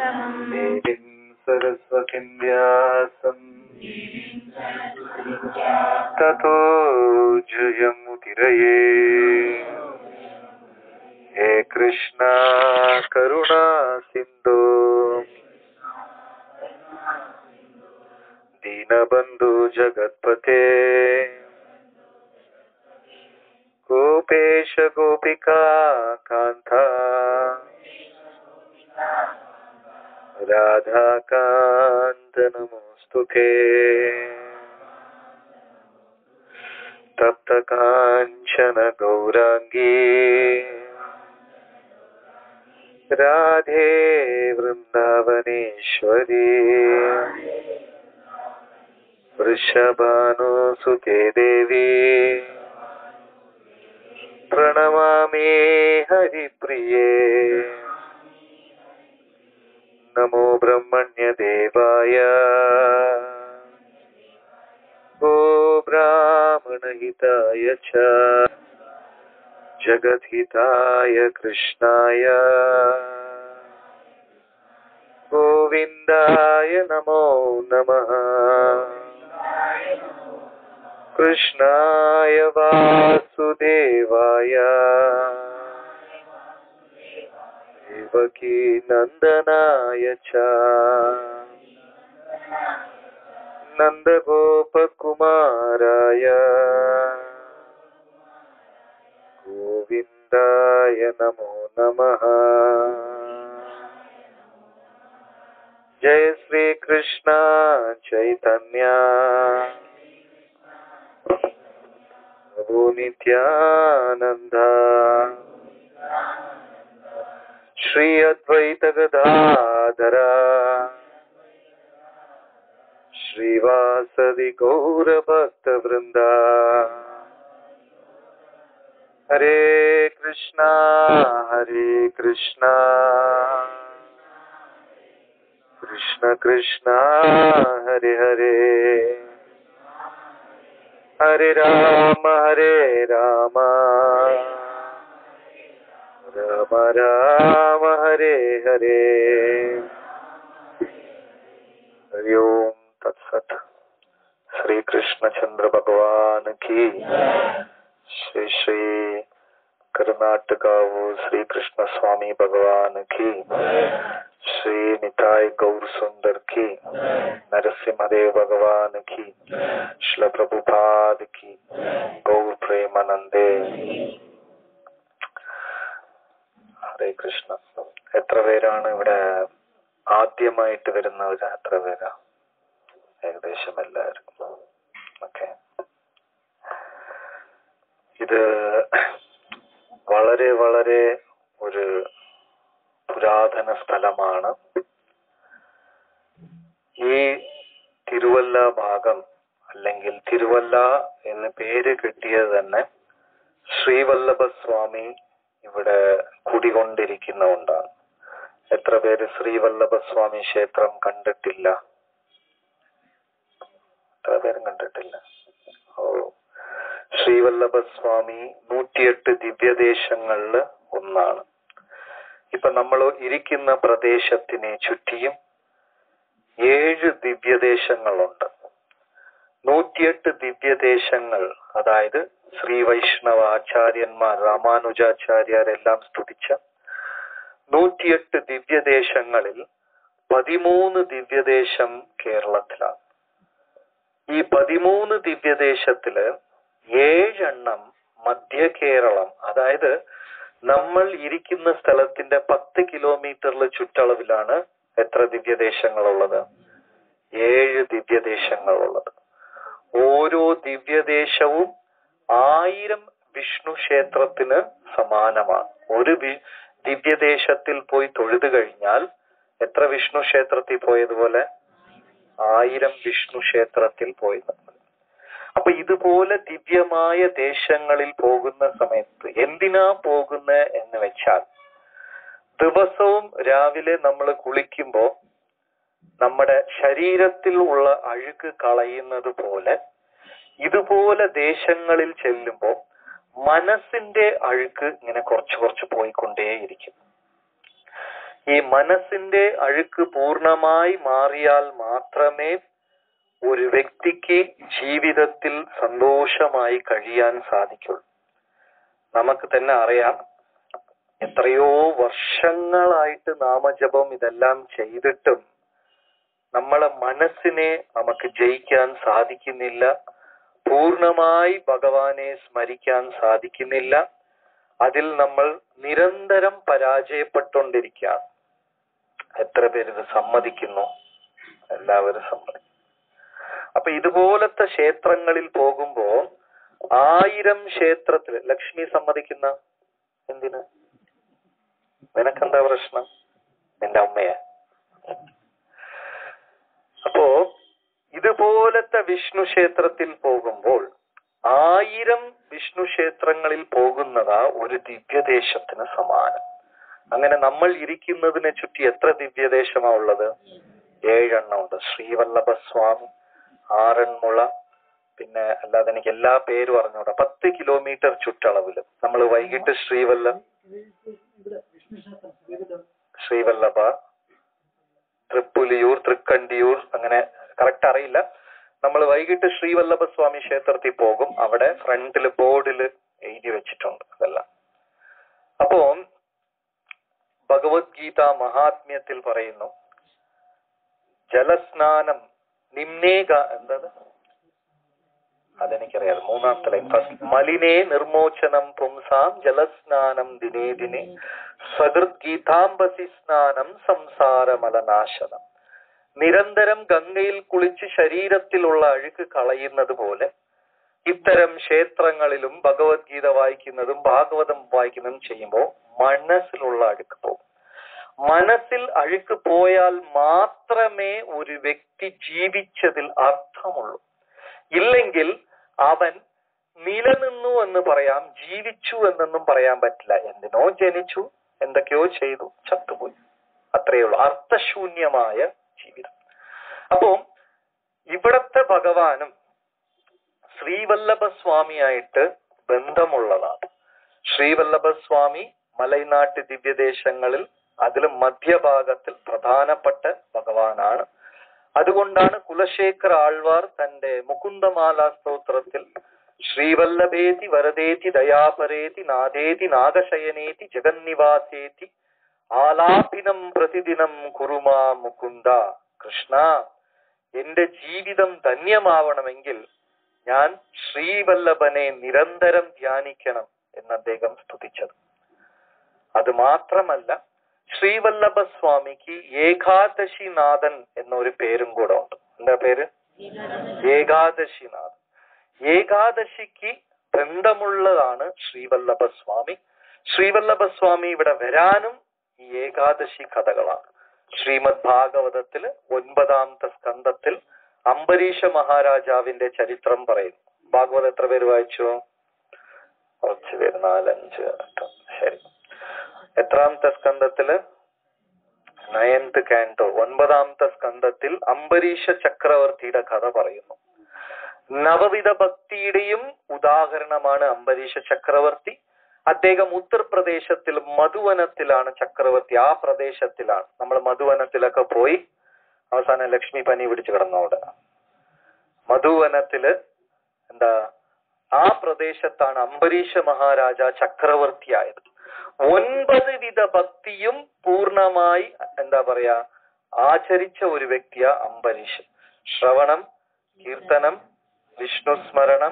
ദേവിം സരസ്വതിന്യാസം തതോ ജയമുതിരയേ ഹേ കൃഷ്ണ കരുണാ സിന്ധു ദീനബന്ധു ജഗത്പത്തെ गोपेश गोपिका कान्ता राधाकान्त नमोऽस्तु ते तप्तकाञ्चन गौराङ्गी राधे वृन्दावनेश्वरी वृषभानुसुते देवी प्रणमामि हरिप्रिये नमो ब्रह्मण्यदेवाय गो ब्राह्मणहिताय च जगद्हिताय कृष्णाय गोविन्दाय नमो नमः कृष्णाय वासुदेवाय देवकी नन्दनाय च नन्दगोपकुमाराय गोविन्दाय नमो नमः जय श्रीकृष्ण चैतन्या प्रभु नित्यानन्द श्री अद्वैत गदाधरा श्रीवासदि गौरभक्तवृन्दा हरे कृष्णा हरे कृष्णा कृष्ण कृष्णा हरे हरे हरे राम हरे राम राम राम हरे हरे हरि ओम तत्सत श्री कृष्ण चंद्र भगवान की श्री श्री कर्नाटकावु श्री कृष्ण स्वामी भगवान की श्री निताय गौर सुंदर की नरसिंहदेव भगवान की श्ल प्रभुपाद की गौर प्रेमानंदे ഹരേ കൃഷ്ണ എത്ര പേരാണ് ഇവിടെ ആദ്യമായിട്ട് വരുന്നവര് എത്ര പേരാ ഏകദേശം എല്ലാവരും ഓക്കെ ഇത് വളരെ വളരെ ഒരു പുരാതന സ്ഥലമാണ് ഈ തിരുവല്ല ഭാഗം അല്ലെങ്കിൽ തിരുവല്ല എന്ന് പേര് കിട്ടിയത് തന്നെ ശ്രീവല്ലഭ സ്വാമി ഇവിടെ കുടികൊണ്ടിരിക്കുന്നതുകൊണ്ടാണ് എത്ര പേര് ശ്രീവല്ലഭ സ്വാമി ക്ഷേത്രം കണ്ടിട്ടില്ല എത്ര പേരും കണ്ടിട്ടില്ല ഓ ശ്രീവല്ലഭ സ്വാമി നൂറ്റിയെട്ട് ദിവ്യദേശങ്ങളില് ഒന്നാണ് ഇപ്പൊ നമ്മൾ ഇരിക്കുന്ന പ്രദേശത്തിനെ ചുറ്റിയും ഏഴ് ദിവ്യദേശങ്ങളുണ്ട് നൂറ്റിയെട്ട് ദിവ്യദേശങ്ങൾ അതായത് ശ്രീ വൈഷ്ണവ ആചാര്യന്മാർ രാമാനുജാചാര്യരെല്ലാം സ്തുതിച്ച നൂറ്റിയെട്ട് ദിവ്യദേശങ്ങളിൽ പതിമൂന്ന് ദിവ്യദേശം കേരളത്തിലാണ് ഈ പതിമൂന്ന് ദിവ്യദേശത്തില് ഏഴെണ്ണം മധ്യ കേരളം അതായത് നമ്മൾ ഇരിക്കുന്ന സ്ഥലത്തിന്റെ പത്ത് കിലോമീറ്ററിൽ ചുറ്റളവിലാണ് എത്ര ദിവ്യദേശങ്ങളുള്ളത് ഏഴ് ദിവ്യദേശങ്ങളുള്ളത് ഓരോ ദിവ്യദേശവും ആയിരം വിഷ്ണു ക്ഷേത്രത്തിന് സമാനമാണ് ഒരു വി- ദിവ്യദേശത്തിൽ പോയി തൊഴുതു കഴിഞ്ഞാൽ എത്ര വിഷ്ണു ക്ഷേത്രത്തിൽ പോയതുപോലെ ആയിരം വിഷ്ണു ക്ഷേത്രത്തിൽ പോയത് അപ്പൊ ഇതുപോലെ ദിവ്യമായ ദേശങ്ങളിൽ പോകുന്ന സമയത്ത് എന്തിനാ പോകുന്ന എന്ന് വെച്ചാൽ ദിവസവും രാവിലെ നമ്മൾ കുളിക്കുമ്പോ നമ്മുടെ ശരീരത്തിൽ ഉള്ള അഴുക്ക് കളയുന്നത് പോലെ ഇതുപോലെ ദേശങ്ങളിൽ ചെല്ലുമ്പോൾ മനസ്സിന്റെ അഴുക്ക് ഇങ്ങനെ കുറച്ച് കുറച്ച് പോയിക്കൊണ്ടേയിരിക്കും ഈ മനസ്സിന്റെ അഴുക്ക് പൂർണ്ണമായി മാറിയാൽ മാത്രമേ ഒരു വ്യക്തിക്ക് ജീവിതത്തിൽ സന്തോഷമായി കഴിയാൻ സാധിക്കുള്ളൂ നമുക്ക് തന്നെ അറിയാം എത്രയോ വർഷങ്ങളായിട്ട് നാമജപം ഇതെല്ലാം ചെയ്തിട്ടും നമ്മളെ മനസ്സിനെ നമുക്ക് ജയിക്കാൻ സാധിക്കുന്നില്ല പൂർണ്ണമായി ഭഗവാനെ സ്മരിക്കാൻ സാധിക്കുന്നില്ല അതിൽ നമ്മൾ നിരന്തരം പരാജയപ്പെട്ടുകൊണ്ടിരിക്കുകയാണ് എത്ര പേര് ഇത് സമ്മതിക്കുന്നു എല്ലാവരും സമ്മതിക്കും അപ്പൊ ഇതുപോലത്തെ ക്ഷേത്രങ്ങളിൽ പോകുമ്പോ ആയിരം ക്ഷേത്രത്തിൽ ലക്ഷ്മി സമ്മതിക്കുന്ന എന്തിന് നിനക്കെന്താ പ്രശ്നം എന്റെ അമ്മയെ അപ്പോ ഇതുപോലത്തെ വിഷ്ണു ക്ഷേത്രത്തിൽ പോകുമ്പോൾ ആയിരം വിഷ്ണു ക്ഷേത്രങ്ങളിൽ പോകുന്നതാ ഒരു ദിവ്യദേശത്തിന് സമാനം അങ്ങനെ നമ്മൾ ഇരിക്കുന്നതിനെ ചുറ്റി എത്ര ദിവ്യദേശമാ ഉള്ളത് ഏഴെണ്ണം ഉണ്ട് ശ്രീവല്ലഭ സ്വാമി ആറന്മുള പിന്നെ അല്ലാതെ എനിക്ക് എല്ലാ പേരും അറിഞ്ഞൂടാ പത്ത് കിലോമീറ്റർ ചുറ്റളവില് നമ്മൾ വൈകിട്ട് ശ്രീവല്ല ശ്രീവല്ലഭ തൃപ്പുലിയൂർ തൃക്കണ്ടിയൂർ അങ്ങനെ കറക്റ്റ് അറിയില്ല നമ്മൾ വൈകിട്ട് ശ്രീവല്ലഭ സ്വാമി ക്ഷേത്രത്തിൽ പോകും അവിടെ ഫ്രണ്ടിൽ ബോർഡിൽ എഴുതി വെച്ചിട്ടുണ്ട് അതെല്ലാം അപ്പോ ഭഗവത്ഗീത മഹാത്മ്യത്തിൽ പറയുന്നു ജലസ്നാനം നിമ്നേക എന്തത് അതെനിക്കറിയാം മൂന്നാമത്തെ ലൈൻ ഫസ്റ്റ് മലിനേ നിർമോചനം പുംസാം ജലസ്നാനം ദിനേ ദിനേ സകൃത് ഗീതാംബസി സ്നാനം സംസാരമലനാശനം നിരന്തരം ഗംഗയിൽ കുളിച്ച് ശരീരത്തിലുള്ള അഴുക്ക് കളയുന്നത് പോലെ ഇത്തരം ക്ഷേത്രങ്ങളിലും ഭഗവത്ഗീത വായിക്കുന്നതും ഭാഗവതം വായിക്കുന്നതും ചെയ്യുമ്പോൾ മനസ്സിലുള്ള അഴുക്ക് പോകും മനസ്സിൽ അഴുക്ക് പോയാൽ മാത്രമേ ഒരു വ്യക്തി ജീവിച്ചതിൽ അർത്ഥമുള്ളൂ ഇല്ലെങ്കിൽ അവൻ നിലനിന്നു എന്ന് പറയാം ജീവിച്ചു എന്നൊന്നും പറയാൻ പറ്റില്ല എന്തിനോ ജനിച്ചു എന്തൊക്കെയോ ചെയ്തു ചത്തുപോയി അത്രയേ ഉള്ളൂ അർത്ഥശൂന്യമായ ജീവിതം അപ്പോ ഇവിടത്തെ ഭഗവാനും ശ്രീവല്ലഭ സ്വാമിയായിട്ട് ബന്ധമുള്ളതാണ് ശ്രീവല്ലഭ സ്വാമി മലൈനാട്ട് ദിവ്യദേശങ്ങളിൽ അതിലും മധ്യഭാഗത്തിൽ പ്രധാനപ്പെട്ട ഭഗവാനാണ് അതുകൊണ്ടാണ് കുലശേഖർ ആൾവാർ തന്റെ മുകുന്ദമാല സ്തോത്രത്തിൽ ശ്രീവല്ലഭേതി വരദേതി ദയാപരേതി നാദേതി നാഗശയനേതി ജഗന്നിവാസേതി ആലാപിനം പ്രതിദിനം കുറുമാ മുകുന്ദ കൃഷ്ണ എന്റെ ജീവിതം ധന്യമാവണമെങ്കിൽ ഞാൻ ശ്രീവല്ലഭനെ നിരന്തരം ധ്യാനിക്കണം എന്ന് അദ്ദേഹം സ്തുതിച്ചത് അത് മാത്രമല്ല ശ്രീവല്ലഭ സ്വാമിക്ക് ഏകാദശിനാഥൻ എന്നൊരു പേരും കൂടെ ഉണ്ട് എന്താ പേര് ഏകാദശിനാഥൻ ഏകാദശിക്ക് ബന്ധമുള്ളതാണ് ശ്രീവല്ലഭ സ്വാമി ശ്രീവല്ലഭ സ്വാമി ഇവിടെ വരാനും ഈ ഏകാദശി കഥകളാണ് ശ്രീമദ് ഭാഗവതത്തില് ഒൻപതാമത്തെ സ്കന്ധത്തിൽ അംബരീഷ മഹാരാജാവിന്റെ ചരിത്രം പറയുന്നു ഭാഗവതം എത്ര പേര് വായിച്ചു കുറച്ച് പേര് നാലഞ്ച് എട്ട് ശരി എത്രാമത്തെ സ്കന്ധത്തില് നയൻത് കാൻഡോ ഒൻപതാമത്തെ സ്കന്ധത്തിൽ അംബരീഷ ചക്രവർത്തിയുടെ കഥ പറയുന്നു നവവിധ ഭക്തിയുടെയും ഉദാഹരണമാണ് അംബരീഷ ചക്രവർത്തി അദ്ദേഹം ഉത്തർപ്രദേശത്തിൽ മധുവനത്തിലാണ് ചക്രവർത്തി ആ പ്രദേശത്തിലാണ് നമ്മൾ മധുവനത്തിലൊക്കെ പോയി അവസാനം ലക്ഷ്മി പനി പിടിച്ചു കിടന്നവിടെ മധുവനത്തില് എന്താ ആ പ്രദേശത്താണ് അംബരീഷ മഹാരാജ ചക്രവർത്തിയായത് ഒൻപത് വിധ ഭക്തിയും പൂർണ്ണമായി എന്താ പറയാ ആചരിച്ച ഒരു വ്യക്തിയാ അംബരീഷ് ശ്രവണം കീർത്തനം വിഷ്ണുസ്മരണം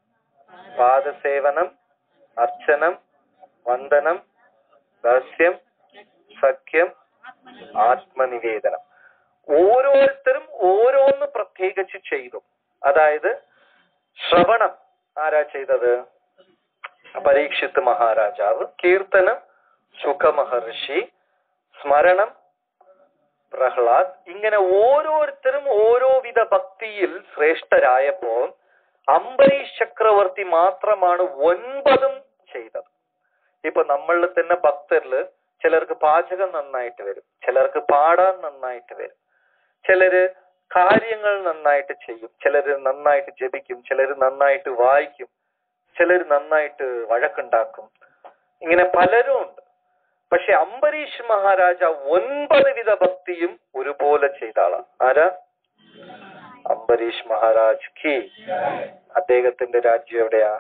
പാദസേവനം അർച്ചനം വന്ദനം ദാസ്യം സഖ്യം ആത്മനിവേദനം ഓരോരുത്തരും ഓരോന്ന് പ്രത്യേകിച്ച് ചെയ്തു അതായത് ശ്രവണം ആരാ ചെയ്തത് പരീക്ഷിത്ത് മഹാരാജാവ് കീർത്തനം സുഖമഹർഷി സ്മരണം പ്രഹ്ലാദ് ഇങ്ങനെ ഓരോരുത്തരും ഓരോ വിധ ഭക്തിയിൽ ശ്രേഷ്ഠരായപ്പോ അംബരീഷ് ചക്രവർത്തി മാത്രമാണ് ഒൻപതും ചെയ്തത് ഇപ്പൊ നമ്മളിൽ തന്നെ ഭക്തരില് ചിലർക്ക് പാചകം നന്നായിട്ട് വരും ചിലർക്ക് പാടാൻ നന്നായിട്ട് വരും ചിലര് കാര്യങ്ങൾ നന്നായിട്ട് ചെയ്യും ചിലര് നന്നായിട്ട് ജപിക്കും ചിലര് നന്നായിട്ട് വായിക്കും ചിലർ നന്നായിട്ട് വഴക്കുണ്ടാക്കും ഇങ്ങനെ പലരും ഉണ്ട് പക്ഷെ അംബരീഷ് മഹാരാജ ഒൻപത് വിധ ഭക്തിയും ഒരുപോലെ ചെയ്ത ആളാ ആരാ അംബരീഷ് മഹാരാജ് കി അദ്ദേഹത്തിന്റെ രാജ്യം എവിടെയാ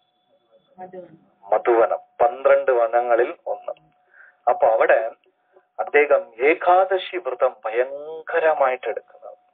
മധുവനം പന്ത്രണ്ട് വനങ്ങളിൽ ഒന്ന് അപ്പൊ അവിടെ അദ്ദേഹം ഏകാദശി വ്രതം ഭയങ്കരമായിട്ട് എടുക്കുന്നത്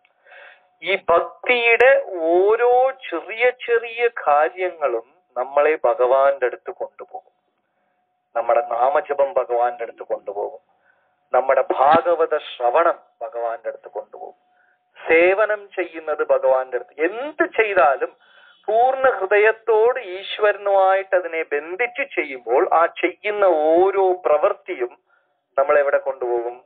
ഈ ഭക്തിയുടെ ഓരോ ചെറിയ ചെറിയ കാര്യങ്ങളും നമ്മളെ ഭഗവാന്റെ അടുത്ത് കൊണ്ടുപോകും നമ്മുടെ നാമജപം ഭഗവാന്റെ അടുത്ത് കൊണ്ടുപോകും നമ്മുടെ ഭാഗവത ശ്രവണം ഭഗവാന്റെ അടുത്ത് കൊണ്ടുപോകും സേവനം ചെയ്യുന്നത് ഭഗവാന്റെ അടുത്ത് എന്ത് ചെയ്താലും പൂർണ്ണ ഹൃദയത്തോട് ഈശ്വരനുമായിട്ട് അതിനെ ബന്ധിച്ച് ചെയ്യുമ്പോൾ ആ ചെയ്യുന്ന ഓരോ പ്രവൃത്തിയും നമ്മൾ എവിടെ കൊണ്ടുപോകും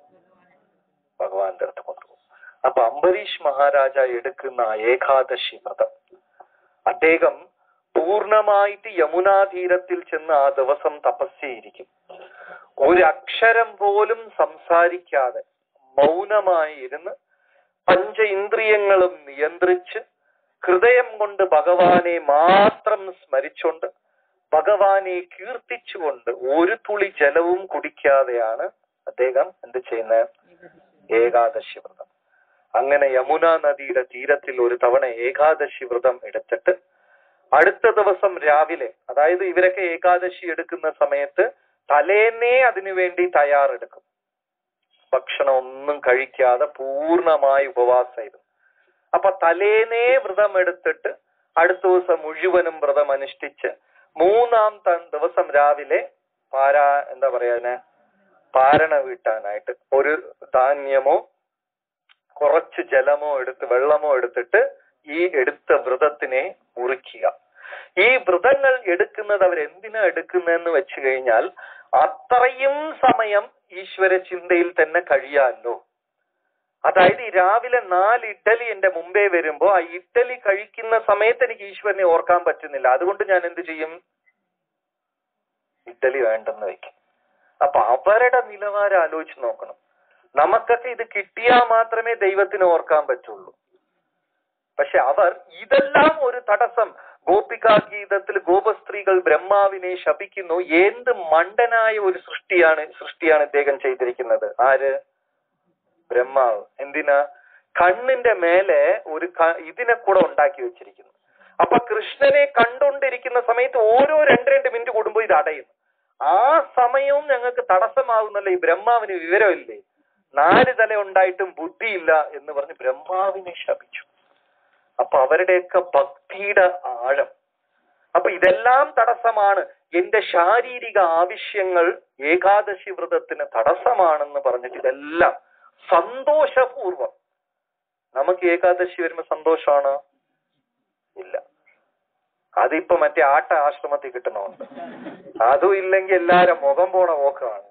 ഭഗവാന്റെ അടുത്ത് കൊണ്ടുപോകും അപ്പൊ അംബരീഷ് മഹാരാജ എടുക്കുന്ന ആ ഏകാദശി വ്രതം അദ്ദേഹം പൂർണ്ണമായിട്ട് യമുനാ തീരത്തിൽ ചെന്ന് ആ ദിവസം തപസ്യയിരിക്കും ഒരു അക്ഷരം പോലും സംസാരിക്കാതെ മൗനമായി ഇരുന്ന് പഞ്ച ഇന്ദ്രിയങ്ങളും നിയന്ത്രിച്ച് ഹൃദയം കൊണ്ട് ഭഗവാനെ മാത്രം സ്മരിച്ചുകൊണ്ട് ഭഗവാനെ കീർത്തിച്ചുകൊണ്ട് ഒരു തുളി ജലവും കുടിക്കാതെയാണ് അദ്ദേഹം എന്ത് ചെയ്യുന്നത് ഏകാദശി വ്രതം അങ്ങനെ യമുന നദിയുടെ തീരത്തിൽ ഒരു തവണ ഏകാദശി വ്രതം എടുത്തിട്ട് അടുത്ത ദിവസം രാവിലെ അതായത് ഇവരൊക്കെ ഏകാദശി എടുക്കുന്ന സമയത്ത് തലേന്നേ അതിനുവേണ്ടി തയ്യാറെടുക്കും ഭക്ഷണം ഒന്നും കഴിക്കാതെ പൂർണ്ണമായി ഉപവാസമായിരുന്നു അപ്പൊ തലേന്നേ വ്രതം എടുത്തിട്ട് അടുത്ത ദിവസം മുഴുവനും വ്രതം അനുഷ്ഠിച്ച് മൂന്നാം ത- ദിവസം രാവിലെ പാരാ എന്താ പറയാ അതിനെ പാരണ വീട്ടാനായിട്ട് ഒരു ധാന്യമോ കുറച്ച് ജലമോ എടുത്ത് വെള്ളമോ എടുത്തിട്ട് ഈ എടുത്ത വ്രതത്തിനെ മുറിക്കുക ഈ വ്രതങ്ങൾ എടുക്കുന്നത് അവരെന്തിനാ എടുക്കുന്നതെന്ന് വെച്ച് കഴിഞ്ഞാൽ അത്രയും സമയം ഈശ്വര ചിന്തയിൽ തന്നെ കഴിയാമല്ലോ അതായത് ഈ രാവിലെ നാല് ഇഡ്ഡലി എന്റെ മുമ്പേ വരുമ്പോ ആ ഇഡ്ഡലി കഴിക്കുന്ന സമയത്ത് എനിക്ക് ഈശ്വരനെ ഓർക്കാൻ പറ്റുന്നില്ല അതുകൊണ്ട് ഞാൻ എന്ത് ചെയ്യും ഇഡ്ഡലി വേണ്ടെന്ന് വെക്കും അപ്പൊ അവരുടെ നിലവാരം ആലോചിച്ച് നോക്കണം നമുക്കൊക്കെ ഇത് കിട്ടിയാൽ മാത്രമേ ദൈവത്തിനെ ഓർക്കാൻ പറ്റുള്ളൂ പക്ഷെ അവർ ഇതെല്ലാം ഒരു തടസ്സം ഗോപികാ ഗീതത്തിൽ ഗോപസ്ത്രീകൾ ബ്രഹ്മാവിനെ ശപിക്കുന്നു എന്ത് മണ്ടനായ ഒരു സൃഷ്ടിയാണ് സൃഷ്ടിയാണ് ഇദ്ദേഹം ചെയ്തിരിക്കുന്നത് ആര് ബ്രഹ്മാവ് എന്തിനാ കണ്ണിന്റെ മേലെ ഒരു ക- ഇതിനെ കൂടെ ഉണ്ടാക്കി വെച്ചിരിക്കുന്നു അപ്പൊ കൃഷ്ണനെ കണ്ടുകൊണ്ടിരിക്കുന്ന സമയത്ത് ഓരോ രണ്ട് രണ്ട് മിനിറ്റ് കൂടുമ്പോൾ ഇത് അടയുന്നു ആ സമയവും ഞങ്ങൾക്ക് തടസ്സമാകുന്നല്ലോ ഈ ബ്രഹ്മാവിന് വിവരമില്ലേ നാല് തല ഉണ്ടായിട്ടും ബുദ്ധിയില്ല എന്ന് പറഞ്ഞ് ബ്രഹ്മാവിനെ ശപിച്ചു അപ്പൊ അവരുടെയൊക്കെ ഭക്തിയുടെ ആഴം അപ്പൊ ഇതെല്ലാം തടസ്സമാണ് എന്റെ ശാരീരിക ആവശ്യങ്ങൾ ഏകാദശി വ്രതത്തിന് തടസ്സമാണെന്ന് പറഞ്ഞിട്ട് ഇതെല്ലാം സന്തോഷപൂർവം നമുക്ക് ഏകാദശി വരുമ്പോ സന്തോഷമാണ് ഇല്ല അതിപ്പോ മറ്റേ ആട്ട ആശ്രമത്തിൽ കിട്ടണമുണ്ട് അതും ഇല്ലെങ്കിൽ എല്ലാരും മുഖം പോണ പോക്കാണ്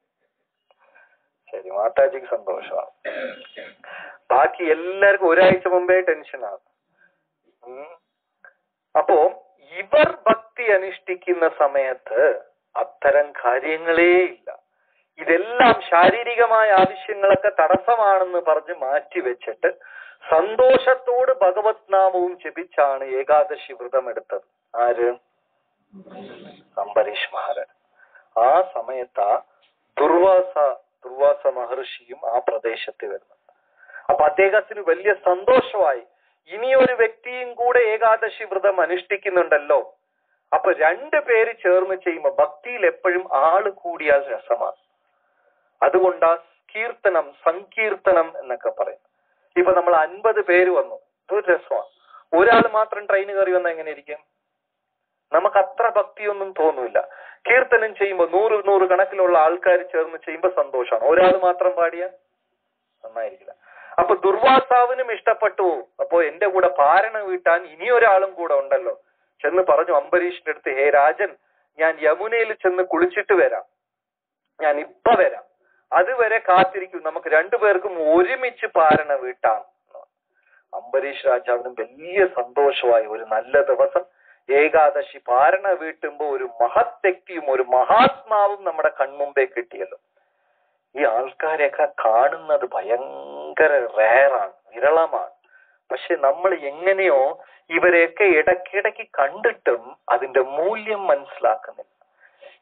ശരി മാതാജിക്ക് സന്തോഷമാണ് ബാക്കി എല്ലാവർക്കും ഒരാഴ്ച മുമ്പേ ടെൻഷനാണ് ഉം. അപ്പോ ഇവർ ഭക്തി അനുഷ്ഠിക്കുന്ന സമയത്ത് അത്തരം കാര്യങ്ങളേ ഇല്ല ഇതെല്ലാം ശാരീരികമായ ആവശ്യങ്ങളൊക്കെ തടസ്സമാണെന്ന് പറഞ്ഞ് മാറ്റി വെച്ചിട്ട് സന്തോഷത്തോട് ഭഗവത് നാമവും ജപിച്ചാണ് ഏകാദശി വ്രതം എടുത്തത് ആര് അംബരീഷ് മഹാരാജ് ആ സമയത്താ ദുർവാസ ദുർവാസ മഹർഷിയും ആ പ്രദേശത്ത് വരുന്നത് അപ്പൊ അദ്ദേഹത്തിന് വലിയ സന്തോഷമായി ഇനിയൊരു വ്യക്തിയും കൂടെ ഏകാദശി വ്രതം അനുഷ്ഠിക്കുന്നുണ്ടല്ലോ അപ്പൊ രണ്ടു പേര് ചേർന്ന് ചെയ്യുമ്പോ ഭക്തിയിൽ എപ്പോഴും ആള് കൂടിയാൽ രസമാണ് അതുകൊണ്ടാ കീർത്തനം സങ്കീർത്തനം എന്നൊക്കെ പറയും ഇപ്പൊ നമ്മൾ അൻപത് പേര് വന്നു ഇതൊരു രസമാണ് ഒരാൾ മാത്രം ട്രെയിൻ കയറി വന്നാൽ എങ്ങനെ ഇരിക്കും നമുക്ക് അത്ര ഭക്തിയൊന്നും തോന്നൂല കീർത്തനം ചെയ്യുമ്പോൾ നൂറ് നൂറ് കണക്കിലുള്ള ആൾക്കാർ ചേർന്ന് ചെയ്യുമ്പോൾ സന്തോഷമാണ് ഒരാൾ മാത്രം പാടിയ നന്നായിരിക്കില്ല അപ്പൊ ദുർവാസാവിനും ഇഷ്ടപ്പെട്ടു അപ്പോ എന്റെ കൂടെ പാരണ വീട്ടാൻ ഇനിയൊരാളും കൂടെ ഉണ്ടല്ലോ ചെന്ന് പറഞ്ഞു അംബരീഷിന്റെ അടുത്ത് ഹേ രാജൻ ഞാൻ യമുനയിൽ ചെന്ന് കുളിച്ചിട്ട് വരാം ഞാൻ ഇപ്പൊ വരാം അതുവരെ കാത്തിരിക്കും നമുക്ക് രണ്ടുപേർക്കും ഒരുമിച്ച് പാരണ വീട്ടാം എന്ന് പറഞ്ഞു. അംബരീഷ് രാജാവിനും വലിയ സന്തോഷമായി ഒരു നല്ല ദിവസം ഏകാദശി പാരണ വീട്ടുമ്പോ ഒരു മഹത് വ്യക്തിയും ഒരു മഹാത്മാവും നമ്മുടെ കൺമുമ്പേ കിട്ടിയല്ലോ ഈ ആൾക്കാരെയൊക്കെ കാണുന്നത് ഭയങ്കര റയറാണ് വിരളമാണ് പക്ഷെ നമ്മൾ എങ്ങനെയോ ഇവരെയൊക്കെ ഇടയ്ക്കിടയ്ക്ക് കണ്ടിട്ടും അതിന്റെ മൂല്യം മനസ്സിലാക്കുന്നില്ല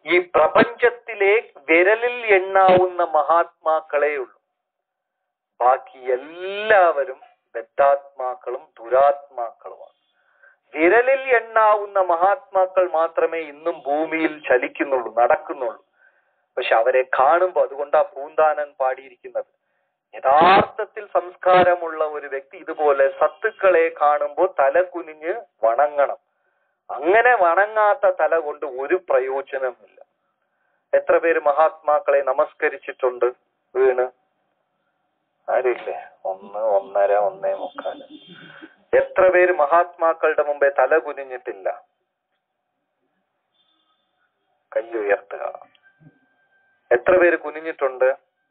ഈ പ്രപഞ്ചത്തിലെ വിരലിൽ എണ്ണാവുന്ന മഹാത്മാക്കളേ ഉള്ളൂ ബാക്കി എല്ലാവരും ബദ്ധാത്മാക്കളും ദുരാത്മാക്കളുമാണ് വിരലിൽ എണ്ണാവുന്ന മഹാത്മാക്കൾ മാത്രമേ ഇന്നും ഭൂമിയിൽ ചലിക്കുന്നുള്ളൂ നടക്കുന്നുള്ളൂ പക്ഷെ അവരെ കാണുമ്പോൾ അതുകൊണ്ടാ പൂന്താനൻ പാടിയിരിക്കുന്നത് യഥാർത്ഥത്തിൽ സംസ്കാരമുള്ള ഒരു വ്യക്തി ഇതുപോലെ സത്തുക്കളെ കാണുമ്പോൾ തല കുനിഞ്ഞ് വണങ്ങണം അങ്ങനെ വണങ്ങാത്ത തല കൊണ്ട് ഒരു പ്രയോജനമില്ല എത്ര പേര് മഹാത്മാക്കളെ നമസ്കരിച്ചിട്ടുണ്ട് വീണ് ആരില്ലേ ഒന്ന് ഒന്നര ഒന്നേ മുക്കാല് എത്ര പേര് മഹാത്മാക്കളുടെ മുമ്പേ തല കുനിഞ്ഞിട്ടില്ല കൈ ഉയർത്തുക എത്ര പേര് കുനിഞ്ഞിട്ടുണ്ട്